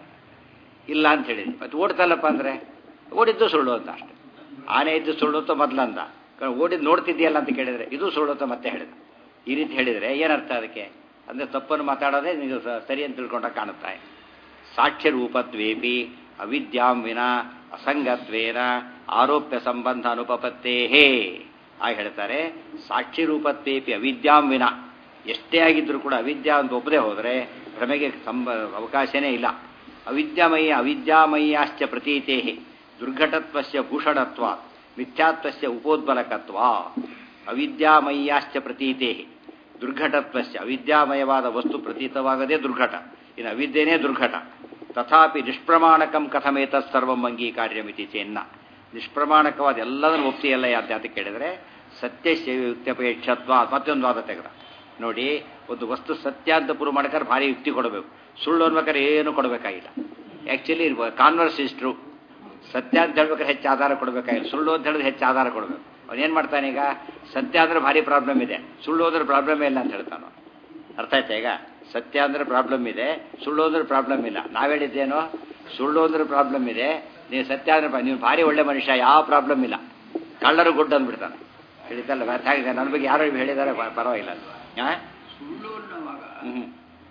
ಇಲ್ಲ ಅಂತ ಹೇಳಿದ್ವಿ ಮತ್ತೆ ಓಡ್ತಲ್ಲಪ್ಪ ಅಂದ್ರೆ ಓಡಿದ್ದು ಸುಳ್ಳು ಅಂತ ಅಷ್ಟೆ ಆನೆ ಇದ್ದು ಸುಳ್ಳು ಅಂತ ಮೊದಲಂದ ಓಡಿದ್ದು ನೋಡ್ತಿದ್ಯಲ್ಲ ಅಂತ ಕೇಳಿದ್ರೆ ಇದು ಸುಳ್ಳು ಅಂತ ಮತ್ತೆ ಹೇಳಿದ ಈ ರೀತಿ ಹೇಳಿದರೆ ಏನರ್ಥ ಅದಕ್ಕೆ ಅಂದ್ರೆ ತಪ್ಪನ್ನು ಮಾತಾಡೋದೇ ನೀವು ಸ- ಸರಿ ಅಂತ ತಿಳ್ಕೊಂಡ ಕಾಣುತ್ತಾ ಸಾಕ್ಷ್ಯ ರೂಪತ್ವೇಪಿ ಅವಿದ್ಯಾಂ ವಿನ ಅಸಂಗತ್ವೇನ ಆರೋಪ್ಯ ಸಂಬಂಧ ಅನುಪಪತ್ತೇಹೇ ಆ ಹೇಳ್ತಾರೆ ಸಾಕ್ಷಿ ರೂಪತ್ವೇಪಿ ಅವಿದ್ಯಾಂ ವಿನ ಎಷ್ಟೇ ಆಗಿದ್ರೂ ಕೂಡ ಅವಿದ್ಯಾ ಅಂತ ಒಪ್ಪದೆ ಹೋದರೆ ಭ್ರಮೆಗೆ ಸಂಬ ಅವಕಾಶನೇ ಇಲ್ಲ ಅವಿದ್ಯಾಮಯ ಅವಿದ್ಯಾಮಯ್ಯಾಶ್ಚ ಪ್ರತೀತೇ ದುರ್ಘಟತ್ವಸ್ಯ ಭೂಷಣತ್ವ ಮಿಥ್ಯಾತ್ವಸ್ಯ ಉಪೋದ್ಬಲಕತ್ವ ಅವಿದ್ಯಾಮಯ್ಯಾಶ್ಚ ಪ್ರತೀತೇ ದುರ್ಘಟತ್ವಸ್ಯ ಅವಿದ್ಯಾಮಯವಾದ ವಸ್ತು ಪ್ರತೀತವಾಗದೇ ದುರ್ಘಟ ಇನ್ನು ಅವಿದ್ಯೆನೇ ದುರ್ಘಟ ತಥಾಪಿ ನಿಷ್ಪ್ರಮಾಣಕಂ ಕಥಮೇತತ್ ಸರ್ವಂ ಅಂಗೀಕಾರ್ಯಮಿತಿ ಚೇನ್ನ ನಿಷ್ಪ್ರಮಾಣಕವಾದ ಎಲ್ಲದನ್ನು ಒಪ್ತಿಯಲ್ಲ ಯಾತ ಅಂತ ಕೇಳಿದರೆ ಸತ್ಯಸ್ಯ ಯುಕ್ತಪೇಕ್ಷತ್ವ ಮತ್ತೊಂದು ವಾದ ತೆಗೆದ ನೋಡಿ ಒಂದು ವಸ್ತು ಸತ್ಯ ಅಂತ ಪ್ರೂವ್ ಮಾಡ್ಬೇಕಾದ್ರೆ ಭಾರಿ ಯುಕ್ತಿ ಕೊಡಬೇಕು ಸುಳ್ಳು ಅನ್ಬೇಕಾದ್ರೆ ಏನು ಕೊಡಬೇಕಾಗಿಲ್ಲ ಆ್ಯಕ್ಚುಲಿ ಕಾನ್ವರ್ಸ್ ಇಸ್ ಟ್ರೂ ಸತ್ಯ ಅಂತ ಹೇಳ್ಬೇಕಾದ್ರೆ ಹೆಚ್ಚು ಆಧಾರ ಕೊಡಬೇಕಾಗಿಲ್ಲ ಸುಳ್ಳು ಅಂತ ಹೇಳಿದ್ರೆ ಹೆಚ್ಚು ಆಧಾರ ಕೊಡಬೇಕು ಅವನೇನು ಮಾಡ್ತಾನೆ ಈಗ ಸತ್ಯ ಅಂದ್ರೆ ಭಾರಿ ಪ್ರಾಬ್ಲಮ್ ಇದೆ ಸುಳ್ಳು ಅಂದ್ರೆ ಪ್ರಾಬ್ಲಮೇ ಇಲ್ಲ ಅಂತ ಹೇಳ್ತಾನೆ ಅರ್ಥ ಆಯ್ತಾ ಈಗ ಸತ್ಯ ಅಂದ್ರೆ ಪ್ರಾಬ್ಲಮ್ ಇದೆ ಸುಳ್ಳು ಅಂದ್ರೆ ಪ್ರಾಬ್ಲಮ್ ಇಲ್ಲ ನಾವು ಹೇಳಿದ್ದೇನೋ ಸುಳ್ಳು ಅಂದ್ರೆ ಪ್ರಾಬ್ಲಮ್ ಇದೆ ನೀವು ಸತ್ಯ ಅಂದ್ರೆ ಪ್ರಾ- ನೀವು ಭಾರಿ ಒಳ್ಳೆ ಮನುಷ್ಯ ಯಾವ ಪ್ರಾಬ್ಲಮ್ ಇಲ್ಲ ಕಳ್ಳರು ಗುಡ್ ಅಂದ್ಬಿಡ್ತಾನೆ ಹೇಳಿದ್ದಲ್ಲ ವ್ಯರ್ಥ ಆಗಿದೆ ನನ್ನ ಬಗ್ಗೆ ಯಾರು ಹೇಳಿದ್ದಾರೆ ಪ- ಪರವಾಗಿಲ್ಲ ಆ? ಸುಳ್ಳು ಅನ್ನುವಾಗ ಹ್ಮ್.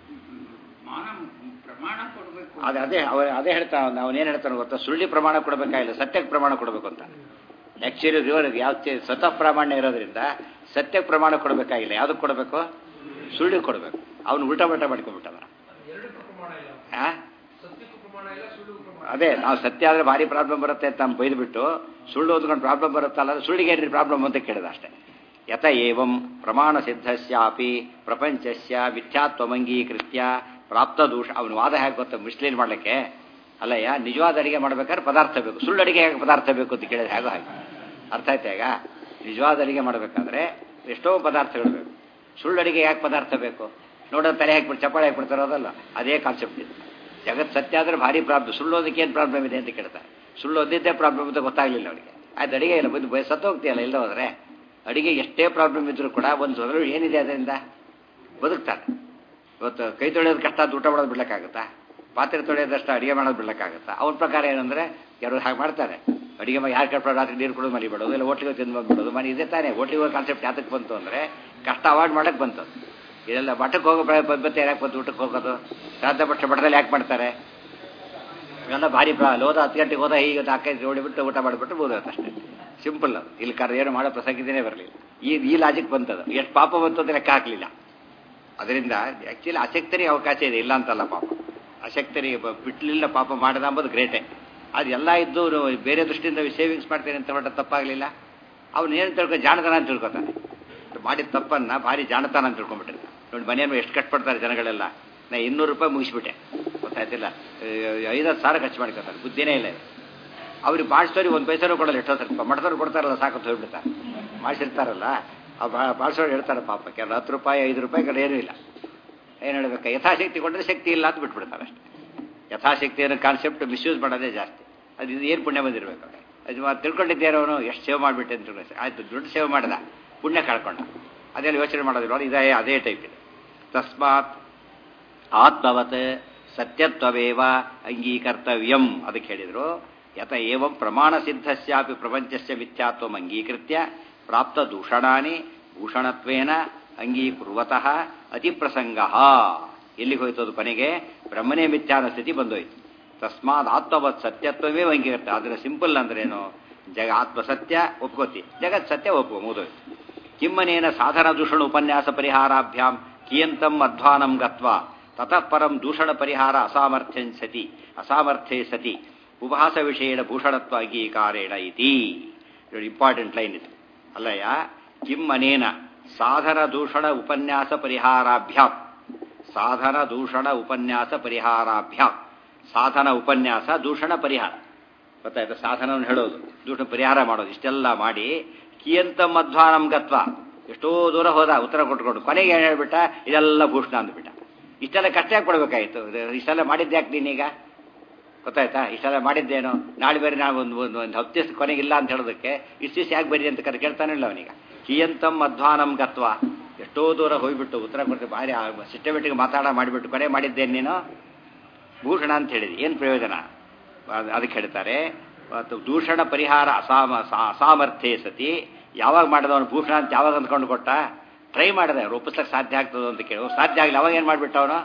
ಮಾನ ಪ್ರಮಾಣ ಕೊಡಬೇಕು ಅದೇ ಅದೇ ಅವ ಅದೇ ಹೇಳ್ತಾ ಅವನೇನು ಹೇಳ್ತಾನೆ ಗೊತ್ತಾ ಸುಳ್ಳಿ ಪ್ರಮಾಣ ಕೊಡಬೇಕಾಗಿಲ್ಲ ಸತ್ಯಕ್ಕೆ ಪ್ರಮಾಣ ಕೊಡಬೇಕು ಅಂತ ಆ್ಯಕ್ಚುಲಿ ರಿವರ್ ಯಾವ ಸ್ವತಃ ಪ್ರಾಮಾಣ್ಯ ಇರೋದ್ರಿಂದ ಸತ್ಯಕ್ಕೆ ಪ್ರಮಾಣ ಕೊಡಬೇಕಾಗಿಲ್ಲ ಯಾವುದಕ್ಕೆ ಕೊಡಬೇಕು ಸುಳ್ಳಿ ಕೊಡಬೇಕು ಅವನು ಉಲ್ಟಾ ಬಲ್ಟಾ ಮಾಡ್ಕೊಂಡ್ಬಿಟ್ಟವ ಆ? ಅದೇ ನಾವು ಸತ್ಯ ಆದ್ರೆ ಭಾರಿ ಪ್ರಾಬ್ಲಮ್ ಬರುತ್ತೆ ಅಂತ ನಮ್ಮ ಬೈದ್ಬಿಟ್ಟು ಸುಳ್ಳು ಓದ್ಕೊಂಡು ಪ್ರಾಬ್ಲಮ್ ಬರುತ್ತಲ್ಲ ಅದು ಸುಳ್ಳಿಗೆ ಏನ್ರಿ ಪ್ರಾಬ್ಲಮ್ ಅಂತ ಕೇಳಿದ ಅಷ್ಟೇ ಯತ ಏವಂ ಪ್ರಮಾಣ ಸಿದ್ಧಸ್ಯಾಪಿ ಪ್ರಪಂಚಸ್ಯ ಮಿಥ್ಯಾತ್ವಮಂಗೀಕೃತ್ಯ ಪ್ರಾಪ್ತ ದೋಷ ಅವನು ವಾದ ಹೇಗೆ ಗೊತ್ತ ಮಿಸ್ಲೀನ್ ಮಾಡಲಿಕ್ಕೆ ಅಲ್ಲಯ್ಯ ನಿಜವಾದ ಅಡಿಗೆ ಮಾಡ್ಬೇಕಾದ್ರೆ ಪದಾರ್ಥ ಬೇಕು ಸುಳ್ಳು ಅಡಿಗೆ ಹೇಗೆ ಪದಾರ್ಥ ಬೇಕು ಅಂತ ಕೇಳಿದ್ರೆ ಹೇಗೋ ಹಾಗೆ ಅರ್ಥ ಆಯ್ತಾ ಈಗ ನಿಜವಾದ ಅಡಿಗೆ ಮಾಡಬೇಕಾದ್ರೆ ಎಷ್ಟೋ ಪದಾರ್ಥಗಳು ಬೇಕು ಸುಳ್ಳು ಅಡಿಗೆ ಯಾಕೆ ಪದಾರ್ಥ ಬೇಕು ನೋಡೋದು ತಲೆ ಹಾಕ್ಬಿಟ್ಟು ಚಪ್ಪಾಳೆ ಹಾಕ್ಬಿಡ್ತಾರೋದಲ್ಲ ಅದೇ ಕಾನ್ಸೆಪ್ಟ್ ಇದು ಜಗತ್ ಸತ್ಯ ಆದರೆ ಭಾರಿ ಪ್ರಾಬ್ಲಮ್ ಸುಳ್ಳೋದಕ್ಕೆ ಏನು ಪ್ರಾಬ್ಲಮ್ ಇದೆ ಅಂತ ಕೇಳ್ತಾರೆ ಸುಳ್ಳು ಓದಿದ್ದೇ ಪ್ರಾಬ್ಲಮ್ ಅಂತ ಗೊತ್ತಾಗಲಿಲ್ಲ ಅವರಿಗೆ ಆಯ್ತು ಅಡಿಗೆ ಇಲ್ಲ ಬಂದು ಬಯ ಸತ್ತೋಗ್ತೀಯಲ್ಲ ಇಲ್ಲ ಹೋದ್ರೆ ಅಡಿಗೆ ಎಷ್ಟೇ ಪ್ರಾಬ್ಲಮ್ ಇದ್ರೂ ಕೂಡ ಒಂದು ಸೊದಲು ಏನಿದೆ ಅದರಿಂದ ಬದುಕ್ತಾರೆ ಇವತ್ತು ಕೈ ತೊಳೆಯೋದು ಕಷ್ಟ ಅಂತ ಊಟ ಮಾಡೋದು ಬಿಡ್ಲಿಕ್ಕಾಗುತ್ತಾ ಪಾತ್ರೆ ತೊಳೆಯೋದಷ್ಟು ಅಡಿಗೆ ಮಾಡೋದು ಬಿಡ್ಲಿಕ್ಕಾಗುತ್ತಾ ಅವ್ರ ಪ್ರಕಾರ ಏನಂದ್ರೆ ಕೆಲವರು ಹಾಗೆ ಮಾಡ್ತಾರೆ ಅಡಿಗೆ ಮಾಡಿ ಯಾರು ಕಟ್ಬಿಡೋ ರಾತ್ರಿ ನೀರು ಕುಡಿದು ಮನೆ ಬಿಡೋದು ಇಲ್ಲ ಹೋಟ್ಲಿಗೆ ತಿಂದು ಬಂದ್ಬಿಡೋದು ಮನೆ ಇದೇ ತಾನೇ ಹೋಟ್ಲಿಗೆ ಹೋಗೋ ಕಾನ್ಸೆಪ್ಟ್ ಯಾತಕ್ಕೆ ಬಂತು ಅಂದರೆ ಕಷ್ಟ ಅವಾಯ್ಡ್ ಮಾಡಕ್ಕೆ ಬಂತು ಅದು. ಇದೆಲ್ಲ ಮಠಕ್ಕೆ ಹೋಗೋ ಪ್ರ- ಪದ್ಧತಿ ಯಾಕೆ ಬಂತು ಊಟಕ್ಕೆ ಹೋಗೋದು ಶ್ರಾದ್ದ ಪಕ್ಷ ಮಠದಲ್ಲಿ ಯಾಕೆ ಮಾಡ್ತಾರೆ ಇವೆಲ್ಲ ಭಾರಿ ಪ್ರಾ ಹೋದ ಹತ್ತು ಗಂಟೆಗೆ ಹೋದ ಈಗ ನಾಲ್ಕೈದು ಹೊಡಿಬಿಟ್ಟು ಊಟ ಮಾಡಿಬಿಟ್ಟು ಬೋದತ್ತೆ ಅಷ್ಟೇ ಸಿಂಪಲ್ ಅದು ಇಲ್ಲಿ ಕರ್ ಏನು ಮಾಡೋ ಪ್ರಸಂಗನೇ ಬರಲಿಲ್ಲ ಈ ಈ ಲಾಜಿಕ್ ಬಂತದು ಎಷ್ಟು ಪಾಪ ಬಂತು ಅಂತ ಲೆಕ್ಕ ಹಾಕಲಿಲ್ಲ ಅದರಿಂದ ಆ್ಯಕ್ಚುಲಿ ಅಶಕ್ತರಿಗೆ ಅವಕಾಶ ಇದೆ ಇಲ್ಲ ಅಂತಲ್ಲ ಪಾಪ ಅಶಕ್ತರಿಗೆ ಬ- ಬಿಟ್ಲಿಲ್ಲ ಪಾಪ ಮಾಡದ ಅಂಬೋದು ಗ್ರೇಟೆ ಅದು ಎಲ್ಲ ಇದ್ದು ನೀವು ಬೇರೆ ದೃಷ್ಟಿಯಿಂದ ಸೇವಿಂಗ್ಸ್ ಮಾಡ್ತೇನೆ ಅಂತ ಹೊರಟ ತಪ್ಪಾಗಲಿಲ್ಲ ಅವ್ನು ಏನು ತಿಳ್ಕೊ ಜಾಣತನ ಅಂತ ತಿಳ್ಕೊತಾನೆ ಮಾಡಿದ ತಪ್ಪನ್ನ ಭಾರಿ ಜಾಣತನ ಅಂತ ತಿಳ್ಕೊಂಡ್ಬಿಟ್ಟಿರ್ತಾನೆ ನೋಡಿ ಮನೆಯನ್ನು ಎಷ್ಟು ಕಷ್ಟಪಡ್ತಾರೆ ಜನಗಳೆಲ್ಲ ನಾ ಇನ್ನೂರು ರೂಪಾಯಿ ಮುಗಿಸ್ಬಿಟ್ಟೆ ಗೊತ್ತಾಯ್ತಿಲ್ಲ ಐದತ್ತು ಸಾವಿರ ಖರ್ಚು ಮಾಡ್ಕೊತಾರೆ ಬುದ್ಧಿನೇ ಇಲ್ಲ ಇದು. ಅವ್ರಿಗೆ ಬಾಳ್ಸೋರಿ ಒಂದು ಪೈಸರೂ ಕೊಡಲ್ಲ ಎಷ್ಟೋ ಸ್ವಲ್ಪ ಮಠದವ್ರು ಕೊಡ್ತಾರಲ್ಲ ಸಾಕು ಹೋಗ್ಬಿಡ್ತಾರೆ ಮಾಡಿಸಿರ್ತಾರಲ್ಲ ಆ ಬಾಳ್ಸೋರು ಹೇಳ್ತಾರೆ ಪಾಪ ಕೆಲವು ಹತ್ತು ರೂಪಾಯಿ ಐದು ರೂಪಾಯಿ ಕಡೆ ಏನೂ ಇಲ್ಲ ಏನು ಹೇಳ್ಬೇಕು ಯಥಾಶಕ್ತಿ ಕೊಟ್ಟರೆ ಶಕ್ತಿ ಇಲ್ಲ ಅಂತ ಬಿಟ್ಬಿಡ್ತಾರೆ ಅಷ್ಟೇ ಯಥಾಶಕ್ತಿ ಅನ್ನೋ ಕಾನ್ಸೆಪ್ಟ್ ಮಿಸ್ಯೂಸ್ ಮಾಡೋದೇ ಜಾಸ್ತಿ ಅದು ಇದು ಏನು ಪುಣ್ಯ ಬಂದಿರ್ಬೇಕು ಅವ್ರಿಗೆ ಅದು ಮ- ತಿಳ್ಕೊಂಡಿದ್ದೇನೋ ಅವನು ಎಷ್ಟು ಸೇವ್ ಮಾಡಿಬಿಟ್ಟೆ ಅಂತ ತಿಳ್ಕೊಂಡು ಆಯ್ತು ದುಡ್ಡು ಸೇವ್ ಮಾಡ್ದ ಪುಣ್ಯ ಕಳ್ಕೊಂಡ ಅದೆಲ್ಲ ಯೋಚನೆ ಮಾಡೋದಿಲ್ಲ ಇದೇ ಅದೇ ಟೈಪ್ ಇದೆ ತಸ್ಮಾತ್ ಆತ್ಮವತ್ ಸತ್ಯತ್ವವೇವ ಅಂಗೀಕರ್ತವ್ಯಂ ಅದಕ್ಕೆ ಹೇಳಿದರು ಯತ ಏವಂ ಪ್ರಮಾಣ ಸಿದ್ಧಸ್ಯಾಪಿ ಪ್ರಪಂಚಸ್ಯ ಮಿಥ್ಯಾತ್ವಂ ಅಂಗೀಕೃತ್ಯ ಪ್ರಾಪ್ತ ದೂಷಣಾನಿ ಭೂಷಣತ್ವೇನ ಅಂಗೀಕುರ್ವತಃ ಅತಿಪ್ರಸಂಗ ಎಲ್ಲಿಗೆ ಹೋಯ್ತು ಅದು ಕೊನೆಗೆ ಬ್ರಹ್ಮನೇ ಮಿಥ್ಯಾನ ಸ್ಥಿತಿ ಬಂದೋಯ್ತು ತಸ್ಮಾತ್ ಆತ್ಮವತ್ ಸತ್ಯತ್ವವೇ ಅಂಗೀಕರ್ತ ಅದರ ಸಿಂಪಲ್ ಅಂದ್ರೇನು ಜಗ ಆತ್ಮ ಸತ್ಯ ಒಪ್ಕೋತಿ ಜಗತ್ ಸತ್ಯ ಒಪ್ಕೋ ಮುಗಿದೋಯ್ತು ಕಿಮ್ಮನೇನ ಸಾಧನ ದೂಷಣ ಉಪನ್ಯಾಸ ಪರಿಹಾರಾಭ್ಯಾಂ ಕಿಯಂತಂ ಅಧ್ವಾನಂ ಗತ್ವಾ ತತಃ ಪರಂ ದೂಷಣ ಪರಿಹಾರ ಅಸಾಮರ್ಥ್ಯಂ ಸತಿ ಅಸಾಮರ್ಥ್ಯೇ ಸತಿ ಉಪಹಾಸ ವಿಷಯದ ಭೂಷಣತ್ವ ಅಂಗೀಕಾರೇಣ ಇತಿ ಇಂಪಾರ್ಟೆಂಟ್ ಲೈನ್ ಇದು ಅಲ್ಲಯ್ಯ ಕಿಮ್ಮನೇನ ಸಾಧನ ದೂಷಣ ಉಪನ್ಯಾಸ ಪರಿಹಾರಾಭ್ಯಾಂ ಸಾಧನ ದೂಷಣ ಉಪನ್ಯಾಸ ಪರಿಹಾರಾಭ್ಯಾಂ ಸಾಧನ ಉಪನ್ಯಾಸ ದೂಷಣ ಪರಿಹಾರ ಗೊತ್ತಾಯ್ತಾ ಸಾಧನವನ್ನು ಹೇಳೋದು ದೂಷಣ ಪರಿಹಾರ ಮಾಡೋದು ಇಷ್ಟೆಲ್ಲ ಮಾಡಿ ಕಿಯಂತ ಮಧ್ವಾನಂ ಗತ್ವ ಎಷ್ಟೋ ದೂರ ಹೋದ ಉತ್ತರ ಕೊಟ್ಕೊಂಡು ಕೊನೆಗೆ ಏನು ಹೇಳ್ಬಿಟ್ಟ ಇದೆಲ್ಲ ಭೂಷಣ ಅಂದ್ಬಿಟ್ಟ ಇಷ್ಟೆಲ್ಲ ಕಷ್ಟ ಯಾಕೆ ಕೊಡ್ಬೇಕಾಯ್ತು ಇಷ್ಟೆಲ್ಲ ಮಾಡಿದ್ದೆ ಯಾಕೆ ನೀನೀಗ ಗೊತ್ತಾಯ್ತಾ ಇಷ್ಟೆಲ್ಲ ಮಾಡಿದ್ದೇನು ನಾಳೆ ಬೇರೆ ನಾವು ಒಂದು ಒಂದು ಒಂದು ಹತ್ತು ದಿವಸ ಕೊನೆಗಿಲ್ಲ ಅಂತ ಹೇಳೋದಕ್ಕೆ ಇಷ್ಟು ದಿವಸ ಯಾಕೆ ಬರೀ ಅಂತ ಕರೆ ಕೇಳ್ತಾನೆ ಇಲ್ಲ ಅವನೀಗ ಕಿಯಂತಂ ಮಧ್ವಾನಂ ಗತ್ವ ಎಷ್ಟೋ ದೂರ ಹೋಗ್ಬಿಟ್ಟು ಉತ್ತರ ಕೊಟ್ಟು ಭಾರಿ ಸಿಸ್ಟಮೆಟಿಕ್ ಮಾತಾಡ ಮಾಡಿಬಿಟ್ಟು ಕೊನೆ ಮಾಡಿದ್ದೇನೆ ನೀನು ಭೂಷಣ ಅಂತ ಹೇಳಿದೆ ಏನು ಪ್ರಯೋಜನ ಅದ್- ಅದಕ್ಕೆ ಹೇಳ್ತಾರೆ ಮತ್ತು ದೂಷಣ ಪರಿಹಾರ ಅಸಾಮ ಸಾ- ಅಸಾಮರ್ಥ್ಯೇ ಸತಿ ಯಾವಾಗ ಮಾಡಿದವನು ಭೂಷಣ ಅಂತ ಯಾವಾಗ ಅಂದ್ಕೊಂಡು ಕೊಟ್ಟ ಟ್ರೈ ಮಾಡಿದೆ ರೂಪಿಸ್ಲಿಕ್ಕೆ ಸಾಧ್ಯ ಆಗ್ತದೆ ಅಂತ ಕೇಳಿ ಸಾಧ್ಯ ಆಗಲಿ ಅವಾಗ ಏನು ಮಾಡಿಬಿಟ್ಟ ಅವನು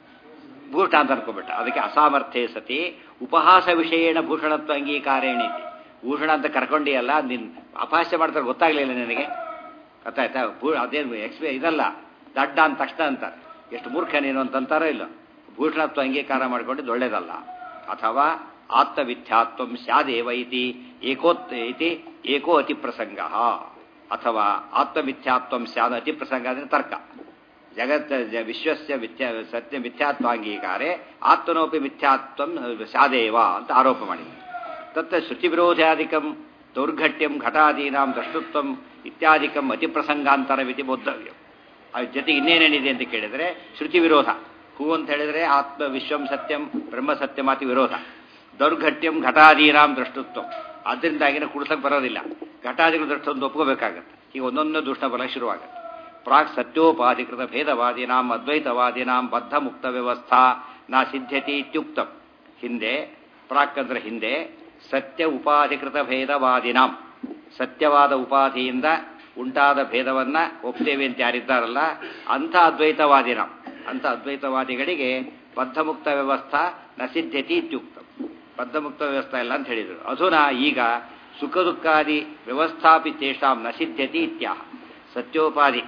ಭೂಷಣ ಅಂತ ಅನ್ಕೊಂಡ್ಬಿಟ್ಟ ಅದಕ್ಕೆ ಅಸಾಮರ್ಥ್ಯೇ ಸತಿ ಉಪಹಾಸ ವಿಷಯೇಣ ಭೂಷಣತ್ವ ಅಂಗೀಕಾರೇಣಿತಿ ಭೂಷಣ ಅಂತ ಕರ್ಕೊಂಡಿಯಲ್ಲ ನಿನ್ ಅಪಹಾಸ್ಯ ಮಾಡ್ತಾರೆ ಗೊತ್ತಾಗ್ಲಿಲ್ಲ ನಿನಗೆ ಗೊತ್ತಾಯ್ತಾ ಭೂ ಅದೇನು ಎಕ್ಸ್ಪೆ ಇದಲ್ಲ ದಡ್ಡ ಅಂತ ತಕ್ಷಣ ಅಂತಾರೆ ಎಷ್ಟು ಮೂರ್ಖ ನೀನು ಅಂತಂತಾರೋ ಇಲ್ಲ ಭೂಷಣತ್ವ ಅಂಗೀಕಾರ ಮಾಡಿಕೊಂಡಿದ್ದು ಒಳ್ಳೇದಲ್ಲ ಅಥವಾ ಆತ್ಮವಿಥ್ಯಾತ್ವ ಸ್ಯಾದೇವ ಇತಿ ಏಕೋತ್ ಇತಿ ಏಕೋ ಅತಿ ಪ್ರಸಂಗ ಅಥವಾ ಆತ್ಮಮಿಥ್ಯಾತ್ವ ಸ್ಯಾದ ಅತಿ ಪ್ರಸಂಗ ಅಂದರೆ ತರ್ಕ ಜಗತ್ ಜ- ವಿಶ್ವಸ್ಯ ಮಿಥ್ಯಾ ಸತ್ಯ ಮಿಥ್ಯಾತ್ವಾಂಗೀಕಾರೆ ಆತ್ಮನೋಪಿ ಮಿಥ್ಯಾತ್ವ ಸ್ಯಾದೇವ ಅಂತ ಆರೋಪ ಮಾಡಿದೆ ತತ್ತ ಶ್ರುತಿ ವಿರೋಧಾಧಿಕಂ ದೌರ್ಘಟ್ಯಂ ಘಟಾದೀನಾಂ ದ್ರಷ್ಟುತ್ವಂ ಇತ್ಯಾದಿಕಂ ಅತಿಪ್ರಸಂಗಾಂತರವಿತಿ ಬೋದ್ಧವ್ಯಂ ಅದ್ರ ಜೊತೆಗೆ ಇನ್ನೇನೇನಿದೆ ಅಂತ ಕೇಳಿದರೆ ಶ್ರುತಿ ವಿರೋಧ ಹೂ ಅಂತ ಹೇಳಿದರೆ ಆತ್ಮ ವಿಶ್ವಂ ಸತ್ಯಂ ಬ್ರಹ್ಮ ಸತ್ಯಮಾತಿ ವಿರೋಧ ದೌರ್ಘಟ್ಯಂ ಘಟಾದೀನಾಂ ದ್ರಷ್ಟುತ್ವಂ ಆದ್ದರಿಂದಾಗಿನ ಕುಡಿಸಕ್ಕೆ ಬರೋದಿಲ್ಲ ಘಟಾದಿಗಳ ದೃಷ್ಟೊಂದು ಒಪ್ಕೋಬೇಕಾಗತ್ತೆ ಈಗ ಒಂದೊಂದು ದುಷ್ಟ ಬಲ ಶುರುವಾಗತ್ತೆ ಪ್ರಾಕ್ ಸತ್ಯೋಪಾಧಿಕೃತ ಭೇದವಾದಿನಾಂ ಅದ್ವೈತವಾದಿನಾಂ ಬದ್ಧ ಮುಕ್ತ ವ್ಯವಸ್ಥಾ ನಾ ಸಿದ್ಧ್ಯತಿ ಇತ್ಯುಕ್ತಂ ಹಿಂದೆ ಪ್ರಾಕ್ ಅಂದ್ರೆ ಹಿಂದೆ ಸತ್ಯ ಉಪಾಧಿಕೃತ ಭೇದವಾದಿನಾಂ ಸತ್ಯವಾದ ಉಪಾಧಿಯಿಂದ ಉಂಟಾದ ಭೇದವನ್ನ ಒಪ್ತೇವೆ ಅಂತ ಯಾರಿದ್ದಾರಲ್ಲ ಅಂಥ ಅದ್ವೈತವಾದಿನಾಂ ಅಂಥ ಅದ್ವೈತವಾದಿಗಳಿಗೆ ಬದ್ಧಮುಕ್ತ ವ್ಯವಸ್ಥಾ ನ ಸಿದ್ಧ್ಯತಿ ಇತ್ಯುಕ್ತಂ ಬದ್ಧಮುಕ್ತ ವ್ಯವಸ್ಥಾ ಇಲ್ಲ ಅಂತ ಹೇಳಿದರು ಅಧುನಾ ಈಗ ಸುಖ ದುಃಖಾದಿ ವ್ಯವಸ್ಥಾಪಿ ತೇಷಾಂ ನ ಸಿದ್ಧ್ಯತಿ ಇತ್ಯಾಹ ಸತ್ಯೋಪಾಧಿ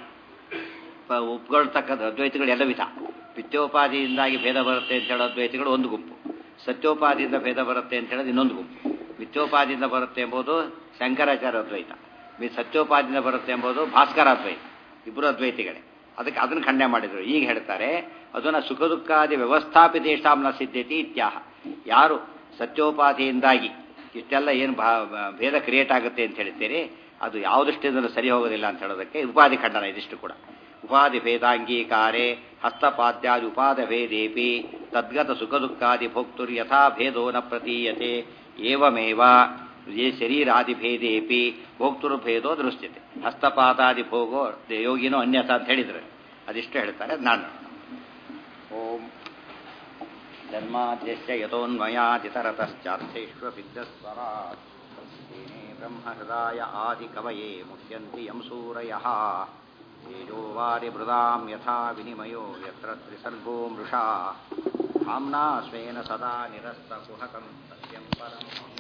ಪ- ಒಪ್ಕೊಳ್ತಕ್ಕಂಥ ಅದ್ವೈತಗಳು ಎಲ್ಲ ವಿಧ ಮಿಥ್ಯೋಪಾದಿಯಿಂದಾಗಿ ಭೇದ ಬರುತ್ತೆ ಅಂತ ಹೇಳೋ ಅದ್ವೈತಗಳು ಒಂದು ಗುಂಪು ಸತ್ಯೋಪಾದಿಯಿಂದ ಭೇದ ಬರುತ್ತೆ ಅಂತ ಹೇಳೋದು ಇನ್ನೊಂದು ಗುಂಪು ಮಿಥ್ಯೋಪಾದಿಯಿಂದ ಬರುತ್ತೆ ಎಂಬುದು ಶಂಕರಾಚಾರ್ಯ ಅದ್ವೈತ ಮಿ- ಸತ್ಯೋಪಾದಿಯಿಂದ ಬರುತ್ತೆ ಎಂಬುದು ಭಾಸ್ಕರ ಅದ್ವೈತ ಇಬ್ಬರು ಅದ್ವೈತಿಗಳೇ ಅದಕ್ಕೆ ಅದನ್ನು ಖಂಡನೆ ಮಾಡಿದರು ಈಗ ಹೇಳ್ತಾರೆ ಅದನ್ನ ಸುಖ ದುಃಖಾದಿ ವ್ಯವಸ್ಥಾಪಿತೇಷಾಂನ ಸಿದ್ಧತೆ ಇತ್ಯಾಹ ಯಾರು ಸತ್ಯೋಪಾಧಿಯಿಂದಾಗಿ ಇಷ್ಟೆಲ್ಲ ಏನು ಭಾ- ಭಾ- ಭೇದ ಕ್ರಿಯೇಟ್ ಆಗುತ್ತೆ ಅಂತ ಹೇಳ್ತೀರಿ ಅದು ಯಾವ ದೃಷ್ಟಿಯಿಂದಲೂ ಸರಿ ಹೋಗೋದಿಲ್ಲ ಅಂತ ಹೇಳೋದಕ್ಕೆ ಉಪಾಧಿ ಖಂಡನ ಇದಿಷ್ಟು ಕೂಡ ಉಪಾಧಿ ಭೇದಾಂಗೀಕಾರೆ ಹಸ್ತಪಾದ್ಯಾದಿ ಉಪಾದ ಭೇದೇಪಿ ತದ್ಗತ ಸುಖ ದುಃಖಾದಿ ಭೋಕ್ತುರ್ ಯಥಾ ಭೇದೋ ನ ಪ್ರತೀಯತೆ ಏವಮೇವ ಯೇ ಶರೀರಾದಿ ಭೇದೇಪಿ ಭೋಕ್ತೃ ಭೇದೋ ದೃಶ್ಯತೆ ಹಸ್ತಪಾದಾದಿ ಭೋಗೋ ಯೋಗಿನೋ ಅನ್ಯಥ ಅಂತ ಹೇಳಿದ್ರು ಅದಿಷ್ಟು ಹೇಳ್ತಾರೆ ಅದ್ ನಾನು ಓಂ ಜನ್ಮಾದ್ಯಶ್ಚ ಯತೋನ್ಮಯಾದಿತರತಶ್ಚಾರ್ಥೇष्वभिद्यस्वरात् तेने ब्रह्महृदाय आदिकवये मुह्यन्ति यं सूरयः तेजो वारिमृदां यथा विनिमयो यत्र त्रिसर्गो मृषा धाम्ना स्वेन सदा निरस्तकुहकं सत्यं परम्